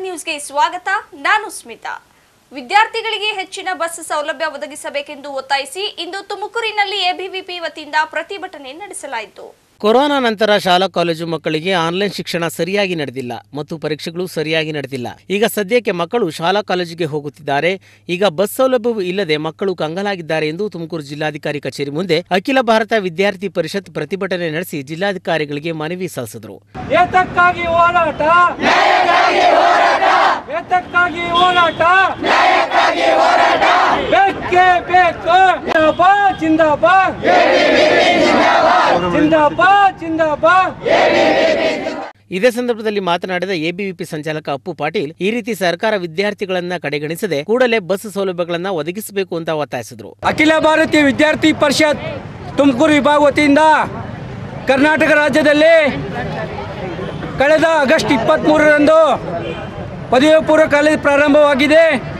ನ್ಯೂಸ್ಗೆ ಸ್ವಾಗತ ನಾನು ಸ್ಮಿತಾ ವಿದ್ಯಾರ್ಥಿಗಳಿಗೆ ಹೆಚ್ಚಿನ ಬಸ್ ಸೌಲಭ್ಯ ಒದಗಿಸಬೇಕೆಂದು ಒತ್ತಾಯಿಸಿ ಇಂದು ತುಮಕೂರಿನಲ್ಲಿ ಎಬಿವಿಪಿ ವತಿಯಿಂದ ಪ್ರತಿಭಟನೆ ನಡೆಸಲಾಯಿತು ಕೊರೋನಾ ನಂತರ ಶಾಲಾ ಕಾಲೇಜು ಮಕ್ಕಳಿಗೆ ಆನ್ಲೈನ್ ಶಿಕ್ಷಣ ಸರಿಯಾಗಿ ನಡೆದಿಲ್ಲ ಮತ್ತು ಪರೀಕ್ಷೆಗಳು ಸರಿಯಾಗಿ ನಡೆದಿಲ್ಲ ಈಗ ಸದ್ಯಕ್ಕೆ ಮಕ್ಕಳು ಶಾಲಾ ಕಾಲೇಜಿಗೆ ಹೋಗುತ್ತಿದ್ದಾರೆ ಈಗ ಬಸ್ ಸೌಲಭ್ಯವೂ ಇಲ್ಲದೆ ಮಕ್ಕಳು ಕಂಗಾಲಾಗಿದ್ದಾರೆ ಎಂದು ತುಮಕೂರು ಜಿಲ್ಲಾಧಿಕಾರಿ ಕಚೇರಿ ಮುಂದೆ ಅಖಿಲ ಭಾರತ ವಿದ್ಯಾರ್ಥಿ ಪರಿಷತ್ ಪ್ರತಿಭಟನೆ ನಡೆಸಿ ಜಿಲ್ಲಾಧಿಕಾರಿಗಳಿಗೆ ಮನವಿ ಸಲ್ಲಿಸಿದರು ಏತಕ್ಕಾಗಿ ಹೋರಾಟ ಏತಕ್ಕಾಗಿ ಹೋರಾಟ ಬೇಕೇ ಬೇಕು ಜಿಂದಾಬಾದ್ ಜಿಂದಾಬಾದ್ ಜಿಂದಾಬಾದ್ ಜಿಂದಾಬಾದ್ ಇದೇ ಸಂದರ್ಭದಲ್ಲಿ ಮಾತನಾಡಿದ ಎಬಿವಿಪಿ ಸಂಚಾಲಕ ಅಪ್ಪು ಪಾಟೀಲ್ ಈ ರೀತಿ ಸರ್ಕಾರ ವಿದ್ಯಾರ್ಥಿಗಳನ್ನ ಕಡೆಗಣಿಸದೆ ಕೂಡಲೇ ಬಸ್ ಸೌಲಭ್ಯಗಳನ್ನ ಒದಗಿಸಬೇಕು ಅಂತ ಒತ್ತಾಯಿಸಿದರು ಅಖಿಲ ಭಾರತೀಯ ವಿದ್ಯಾರ್ಥಿ ಪರಿಷತ್ ತುಮಕೂರು ವಿಭಾಗ ವತಿಯಿಂದ ಕರ್ನಾಟಕ ರಾಜ್ಯದಲ್ಲಿ ಕಳೆದ ಆಗಸ್ಟ್ ಇಪ್ಪತ್ತ್ಮೂರರಂದು ಪದವಿ ಪೂರ್ವ ಕಾಲೇಜು ಪ್ರಾರಂಭವಾಗಿದೆ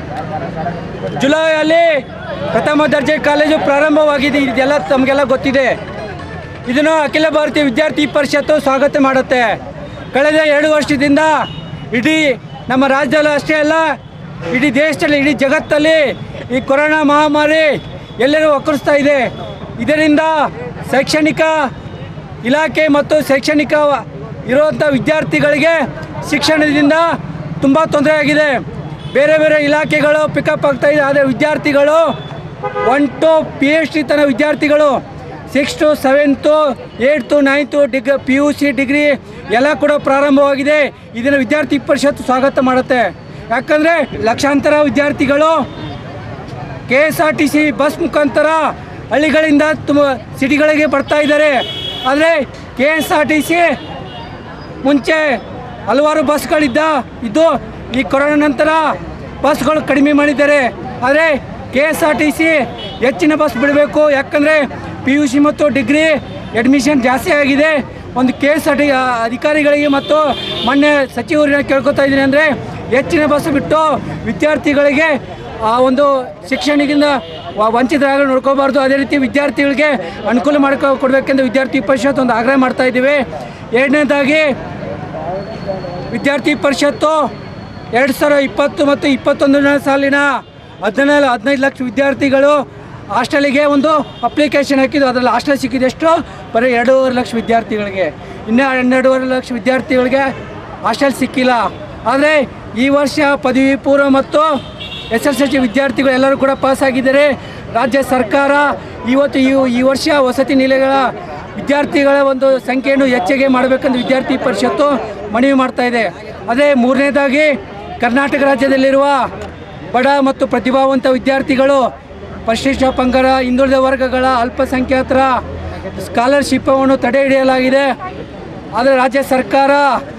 ಜುಲೈಯಲ್ಲಿ ಪ್ರಥಮ ದರ್ಜೆ ಕಾಲೇಜು ಪ್ರಾರಂಭವಾಗಿದೆ ಇದೆಲ್ಲ ತಮಗೆಲ್ಲ ಗೊತ್ತಿದೆ ಇದನ್ನು ಅಖಿಲ ಭಾರತೀಯ ವಿದ್ಯಾರ್ಥಿ ಪರಿಷತ್ತು ಸ್ವಾಗತ ಮಾಡುತ್ತೆ ಕಳೆದ ಎರಡು ವರ್ಷದಿಂದ ಇಡೀ ನಮ್ಮ ರಾಜ್ಯದಲ್ಲಿ ಅಷ್ಟೇ ಅಲ್ಲ ಇಡೀ ದೇಶದಲ್ಲಿ ಇಡೀ ಜಗತ್ತಲ್ಲಿ ಈ ಕೊರೋನಾ ಮಹಾಮಾರಿ ಎಲ್ಲರೂ ಒಕ್ಕರಿಸ್ತಾ ಇದೆ ಇದರಿಂದ ಶೈಕ್ಷಣಿಕ ಇಲಾಖೆ ಮತ್ತು ಶೈಕ್ಷಣಿಕ ಇರುವಂಥ ವಿದ್ಯಾರ್ಥಿಗಳಿಗೆ ಶಿಕ್ಷಣದಿಂದ ತುಂಬ ತೊಂದರೆ ಆಗಿದೆ ಬೇರೆ ಬೇರೆ ಇಲಾಖೆಗಳು ಪಿಕಪ್ ಆಗ್ತಾ ಇದೆ ಆದರೆ ವಿದ್ಯಾರ್ಥಿಗಳು one to P H D ತನ ವಿದ್ಯಾರ್ಥಿಗಳು ಸಿಕ್ಸ್ತು ಸೆವೆಂತು ಏಯ್ತು ನೈನ್ತು ಡಿಗ್ ಪಿ ಯು ಸಿ ಡಿಗ್ರಿ ಎಲ್ಲ ಕೂಡ ಪ್ರಾರಂಭವಾಗಿದೆ ಇದನ್ನು ವಿದ್ಯಾರ್ಥಿ ಪರಿಷತ್ತು ಸ್ವಾಗತ ಮಾಡುತ್ತೆ ಯಾಕಂದರೆ ಲಕ್ಷಾಂತರ ವಿದ್ಯಾರ್ಥಿಗಳು K S R T C bus ಮುಖಾಂತರ ಹಳ್ಳಿಗಳಿಂದ ತುಂಬ ಸಿಟಿಗಳಿಗೆ ಬರ್ತಾ ಇದ್ದಾರೆ ಆದರೆ K S R T C ಮುಂಚೆ ಹಲವಾರು ಬಸ್ಗಳಿದ್ದ ಇದ್ದು ಈ ಕೊರೋನಾ ನಂತರ ಬಸ್ಗಳು ಕಡಿಮೆ ಮಾಡಿದ್ದಾರೆ ಆದರೆ K S R T C ಹೆಚ್ಚಿನ ಬಸ್ ಬಿಡಬೇಕು ಯಾಕಂದರೆ ಪಿ ಯು ಸಿ ಮತ್ತು ಡಿಗ್ರಿ ಅಡ್ಮಿಷನ್ ಜಾಸ್ತಿ ಆಗಿದೆ ಒಂದು ಕೆ ಎಸ್ ಆರ್ ಟಿ ಅಧಿಕಾರಿಗಳಿಗೆ ಮತ್ತು ಮೊನ್ನೆ ಸಚಿವರನ್ನ ಕೇಳ್ಕೊತಾ ಇದ್ದೀನಿ ಅಂದರೆ ಹೆಚ್ಚಿನ ಬಸ್ ಬಿಟ್ಟು ವಿದ್ಯಾರ್ಥಿಗಳಿಗೆ ಆ ಒಂದು ಶಿಕ್ಷಣದಿಂದ ವ- ವಂಚಿತರಾಗ ನೋಡ್ಕೋಬಾರ್ದು ಅದೇ ರೀತಿ ವಿದ್ಯಾರ್ಥಿಗಳಿಗೆ ಅನುಕೂಲ ಮಾಡ್ಕೊ ಕೊಡಬೇಕೆಂದು ವಿದ್ಯಾರ್ಥಿ ಪರಿಷತ್ ಒಂದು ಆಗ್ರಹ ಮಾಡ್ತಾ ಇದ್ದೀವಿ ಎರಡನೇದಾಗಿ ವಿದ್ಯಾರ್ಥಿ ಪರಿಷತ್ತು ಎರಡು ಸಾವಿರ ಇಪ್ಪತ್ತು ಮತ್ತು ಇಪ್ಪತ್ತೊಂದನೇ ಸಾಲಿನ ಹದಿನಾಲ್ಕು ಹದಿನೈದು ಲಕ್ಷ ವಿದ್ಯಾರ್ಥಿಗಳು ಹಾಸ್ಟೆಲಿಗೆ ಒಂದು ಅಪ್ಲಿಕೇಶನ್ ಹಾಕಿದ್ದು ಅದರಲ್ಲಿ ಹಾಸ್ಟೆಲ್ ಸಿಕ್ಕಿದೆಷ್ಟು ಬರೀ ಎರಡೂವರೆ ಲಕ್ಷ ವಿದ್ಯಾರ್ಥಿಗಳಿಗೆ ಇನ್ನೂ ಹನ್ನೆರಡೂವರೆ ಲಕ್ಷ ವಿದ್ಯಾರ್ಥಿಗಳಿಗೆ ಹಾಸ್ಟೆಲ್ ಸಿಕ್ಕಿಲ್ಲ ಆದರೆ ಈ ವರ್ಷ ಪದವಿ ಪೂರ್ವ ಮತ್ತು ಎಸ್ ಎಸ್ ಎಲ್ ಸಿ ವಿದ್ಯಾರ್ಥಿಗಳು ಎಲ್ಲರೂ ಕೂಡ ಪಾಸ್ ಆಗಿದ್ದಾರೆ ರಾಜ್ಯ ಸರ್ಕಾರ ಇವತ್ತು ಈ ಈ ವರ್ಷ ವಸತಿ ನಿಲಯಗಳ ವಿದ್ಯಾರ್ಥಿಗಳ ಒಂದು ಸಂಖ್ಯೆಯನ್ನು ಹೆಚ್ಚಿಗೆ ಮಾಡಬೇಕೆಂದು ವಿದ್ಯಾರ್ಥಿ ಪರಿಷತ್ತು ಮನವಿ ಮಾಡ್ತಾ ಇದೆ ಅದೇ ಮೂರನೇದಾಗಿ ಕರ್ನಾಟಕ ರಾಜ್ಯದಲ್ಲಿರುವ ಬಡ ಮತ್ತು ಪ್ರತಿಭಾವಂತ ವಿದ್ಯಾರ್ಥಿಗಳು ಪರಿಶಿಷ್ಟ ಪಂಗಡ ಹಿಂದುಳಿದ ವರ್ಗಗಳ ಅಲ್ಪಸಂಖ್ಯಾತರ ಸ್ಕಾಲರ್ಶಿಪ್ಪವನ್ನು ತಡೆ ಹಿಡಿಯಲಾಗಿದೆ ಆದರೆ ರಾಜ್ಯ ಸರ್ಕಾರ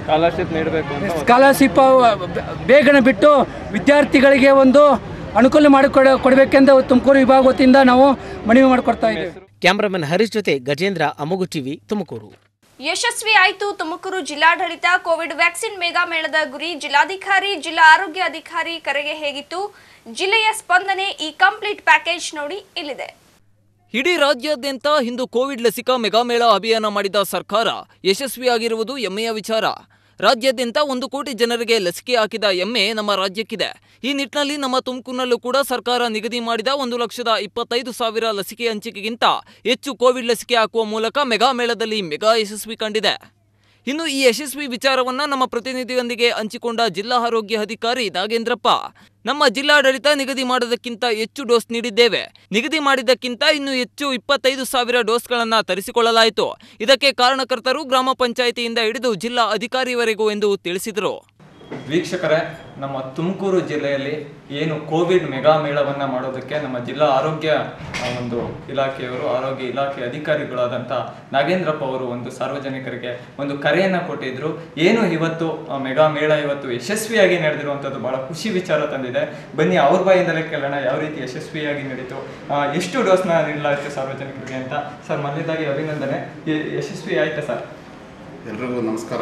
ಸ್ಕಾಲರ್ಶಿಪ್ ಬೇಗನೆ ಬಿಟ್ಟು ವಿದ್ಯಾರ್ಥಿಗಳಿಗೆ ಒಂದು ಅನುಕೂಲ ಮಾಡಿಕೊಡ ಕೊಡಬೇಕೆಂದು ತುಮಕೂರು ವಿಭಾಗ ವತಿಯಿಂದ ನಾವು ಮನವಿ ಮಾಡಿಕೊಡ್ತಾ ಇದ್ದೇವೆ ಕ್ಯಾಮರಾಮನ್ ಹರೀಶ್ ಜೊತೆ ಗಜೇಂದ್ರ ಅಮುಗು ಟಿವಿ ತುಮಕೂರು ಯಶಸ್ವಿ ಆಯಿತು ತುಮಕೂರು ಜಿಲ್ಲಾಡಳಿತ ಕೋವಿಡ್ ವ್ಯಾಕ್ಸಿನ್ ಮೆಗಾ ಮೇಳದ ಗುರಿ ಜಿಲ್ಲಾಧಿಕಾರಿ ಜಿಲ್ಲಾ ಆರೋಗ್ಯ ಅಧಿಕಾರಿ ಕರೆಗೆ ಹೇಗಿತ್ತು ಜಿಲ್ಲೆಯ ಸ್ಪಂದನೆ ಈ ಕಂಪ್ಲೀಟ್ ಪ್ಯಾಕೇಜ್ ನೋಡಿ ಇಲ್ಲಿದೆ ಇಡೀ ರಾಜ್ಯಾದ್ಯಂತ ಇಂದು ಕೋವಿಡ್ ಲಸಿಕಾ ಮೆಗಾಮೇಳ ಅಭಿಯಾನ ಮಾಡಿದ ಸರ್ಕಾರ ಯಶಸ್ವಿಯಾಗಿರುವುದು ಹೆಮ್ಮೆಯ ವಿಚಾರ ರಾಜ್ಯಾದ್ಯಂತ ಒಂದು ಕೋಟಿ ಜನರಿಗೆ ಲಸಿಕೆ ಹಾಕಿದ ಹೆಮ್ಮೆ ನಮ್ಮ ರಾಜ್ಯಕ್ಕಿದೆ ಈ ನಿಟ್ಟಿನಲ್ಲಿ ನಮ್ಮ ತುಮಕೂರಿನಲ್ಲೂ ಕೂಡ ಸರ್ಕಾರ ನಿಗದಿ ಮಾಡಿದ ಒಂದು ಲಕ್ಷದ ಇಪ್ಪತ್ತೈದು ಸಾವಿರ ಲಸಿಕೆ ಹಂಚಿಕೆಗಿಂತ ಹೆಚ್ಚು ಕೋವಿಡ್ ಲಸಿಕೆ ಹಾಕುವ ಮೂಲಕ ಮೆಗಾ ಮೇಳದಲ್ಲಿ ಮೆಗಾ ಯಶಸ್ವಿ ಕಂಡಿದೆ ಇನ್ನು ಈ ಯಶಸ್ವಿ ವಿಚಾರವನ್ನ ನಮ್ಮ ಪ್ರತಿನಿಧಿಯೊಂದಿಗೆ ಹಂಚಿಕೊಂಡ ಜಿಲ್ಲಾ ಆರೋಗ್ಯ ಅಧಿಕಾರಿ ನಾಗೇಂದ್ರಪ್ಪ ನಮ್ಮ ಜಿಲ್ಲಾಡಳಿತ ನಿಗದಿ ಮಾಡೋದಕ್ಕಿಂತ ಹೆಚ್ಚು ಡೋಸ್ ನೀಡಿದ್ದೇವೆ ನಿಗದಿ ಮಾಡಿದ್ದಕ್ಕಿಂತ ಇನ್ನು ಹೆಚ್ಚು ಇಪ್ಪತ್ತೈದು ಸಾವಿರ ಡೋಸ್ಗಳನ್ನ ತರಿಸಿಕೊಳ್ಳಲಾಯಿತು ಇದಕ್ಕೆ ಕಾರಣಕರ್ತರು ಗ್ರಾಮ ಪಂಚಾಯಿತಿಯಿಂದ ಹಿಡಿದು ಜಿಲ್ಲಾ ಅಧಿಕಾರಿವರೆಗೂ ಎಂದು ತಿಳಿಸಿದರು ವೀಕ್ಷಕರೇ ನಮ್ಮ ತುಮಕೂರು ಜಿಲ್ಲೆಯಲ್ಲಿ ಏನು ಕೋವಿಡ್ ಮೆಗಾ ಮೇಳವನ್ನು ಮಾಡೋದಕ್ಕೆ ನಮ್ಮ ಜಿಲ್ಲಾ ಆರೋಗ್ಯ ಆ, ಒಂದು ಇಲಾಖೆಯವರು ಆರೋಗ್ಯ ಇಲಾಖೆ ಅಧಿಕಾರಿಗಳಾದಂಥ ನಾಗೇಂದ್ರಪ್ಪ ಅವರು ಒಂದು ಸಾರ್ವಜನಿಕರಿಗೆ ಒಂದು ಕರೆಯನ್ನು ಕೊಟ್ಟಿದ್ರು ಏನು ಇವತ್ತು ಆ, ಮೆಗಾ ಮೇಳ ಇವತ್ತು ಯಶಸ್ವಿಯಾಗಿ ನಡೆದಿರುವಂಥದ್ದು ಬಹಳ ಖುಷಿ ವಿಚಾರ ತಂದಿದೆ ಬನ್ನಿ ಅವ್ರ ಬಾಯಿಂದಲೇ ಕೇಳೋಣ ಯಾವ ರೀತಿ ಯಶಸ್ವಿಯಾಗಿ ನಡೀತು ಆ, ಎಷ್ಟು ಡೋಸ್ನ ನೀಡಲಾಯಿತು ಸಾರ್ವಜನಿಕರಿಗೆ ಅಂತ ಸರ್ ಮೊದಲನೇದಾಗಿ ಅಭಿನಂದನೆ ಯ- ಯಶಸ್ವಿ ಆಯ್ತಾ ಸರ್ ಎಲ್ರಿಗೂ ನಮಸ್ಕಾರ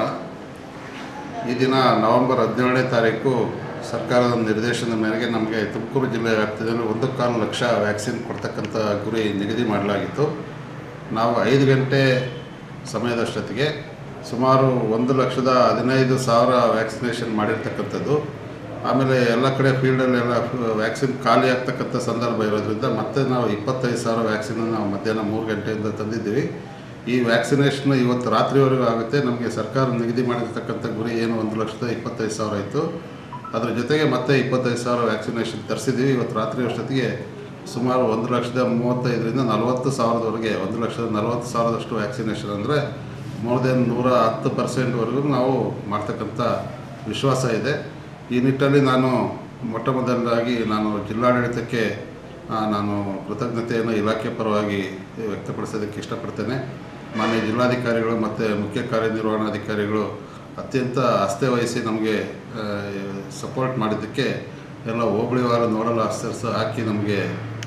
ಈ ದಿನ ನವೆಂಬರ್ ಹದಿನೇಳನೇ ತಾರೀಕು ಸರ್ಕಾರದ ನಿರ್ದೇಶನದ ಮೇರೆಗೆ ನಮಗೆ ತುಮಕೂರು ಜಿಲ್ಲೆ ವ್ಯಾಪ್ತಿಯಲ್ಲಿ ಒಂದು ಕಾಲು ಲಕ್ಷ ವ್ಯಾಕ್ಸಿನ್ ಕೊಡ್ತಕ್ಕಂಥ ಗುರಿ ನಿಗದಿ ಮಾಡಲಾಗಿತ್ತು ನಾವು ಐದು ಗಂಟೆ ಸಮಯದಷ್ಟೊತ್ತಿಗೆ ಸುಮಾರು ಒಂದು ಲಕ್ಷದ ಹದಿನೈದು ಸಾವಿರ ವ್ಯಾಕ್ಸಿನೇಷನ್ ಮಾಡಿರ್ತಕ್ಕಂಥದ್ದು ಆಮೇಲೆ ಎಲ್ಲ ಕಡೆ ಫೀಲ್ಡಲ್ಲೆಲ್ಲ ವ್ಯಾಕ್ಸಿನ್ ಖಾಲಿ ಆಗ್ತಕ್ಕಂಥ ಸಂದರ್ಭ ಇರೋದ್ರಿಂದ ಮತ್ತೆ ನಾವು ಇಪ್ಪತ್ತೈದು ಸಾವಿರ ವ್ಯಾಕ್ಸಿನ ನಾವು ಮಧ್ಯಾಹ್ನ ಮೂರು ಗಂಟೆಯಿಂದ ತಂದಿದ್ದೀವಿ ಈ ವ್ಯಾಕ್ಸಿನೇಷನ್ ಇವತ್ತು ರಾತ್ರಿವರೆಗೂ ಆಗುತ್ತೆ ನಮಗೆ ಸರ್ಕಾರ ನಿಗದಿ ಮಾಡಿರ್ತಕ್ಕಂಥ ಗುರಿ ಏನು ಒಂದು ಲಕ್ಷದ ಇಪ್ಪತ್ತೈದು ಸಾವಿರ ಇತ್ತು ಅದ್ರ ಜೊತೆಗೆ ಮತ್ತೆ ಇಪ್ಪತ್ತೈದು ಸಾವಿರ ವ್ಯಾಕ್ಸಿನೇಷನ್ ತರಿಸಿದ್ದೀವಿ ಇವತ್ತು ರಾತ್ರಿ ಅಷ್ಟೊತ್ತಿಗೆ ಸುಮಾರು ಒಂದು ಲಕ್ಷದ ಮೂವತ್ತೈದರಿಂದ ನಲವತ್ತು ಸಾವಿರದವರೆಗೆ ಒಂದು ಲಕ್ಷದ ನಲವತ್ತು ಸಾವಿರದಷ್ಟು ವ್ಯಾಕ್ಸಿನೇಷನ್ ಅಂದರೆ ಮೋರ್ ದೆನ್ ನೂರ ಹತ್ತು ಪರ್ಸೆಂಟ್ವರೆಗೂ ನಾವು ಮಾಡ್ತಕ್ಕಂಥ ವಿಶ್ವಾಸ ಇದೆ ಈ ನಿಟ್ಟಲ್ಲಿ ನಾನು ಮೊಟ್ಟ ಮೊದಲನಾಗಿ ನಾನು ಜಿಲ್ಲಾಡಳಿತಕ್ಕೆ ಆ, ನಾನು ಕೃತಜ್ಞತೆಯನ್ನು ಇಲಾಖೆ ಪರವಾಗಿ ವ್ಯಕ್ತಪಡಿಸೋದಕ್ಕೆ ಇಷ್ಟಪಡ್ತೇನೆ ಮಾನ್ಯ ಜಿಲ್ಲಾಧಿಕಾರಿಗಳು ಮತ್ತು ಮುಖ್ಯ ಕಾರ್ಯನಿರ್ವಹಣಾಧಿಕಾರಿಗಳು ಅತ್ಯಂತ ಅಸ್ತೆ ವಹಿಸಿ ನಮಗೆ ಸಪೋರ್ಟ್ ಮಾಡಿದ್ದಕ್ಕೆ ಎಲ್ಲ ಹೋಬಳಿವಾರ ನೋಡಲ್ ಆಫೀಸರ್ಸ್ ಹಾಕಿ ನಮಗೆ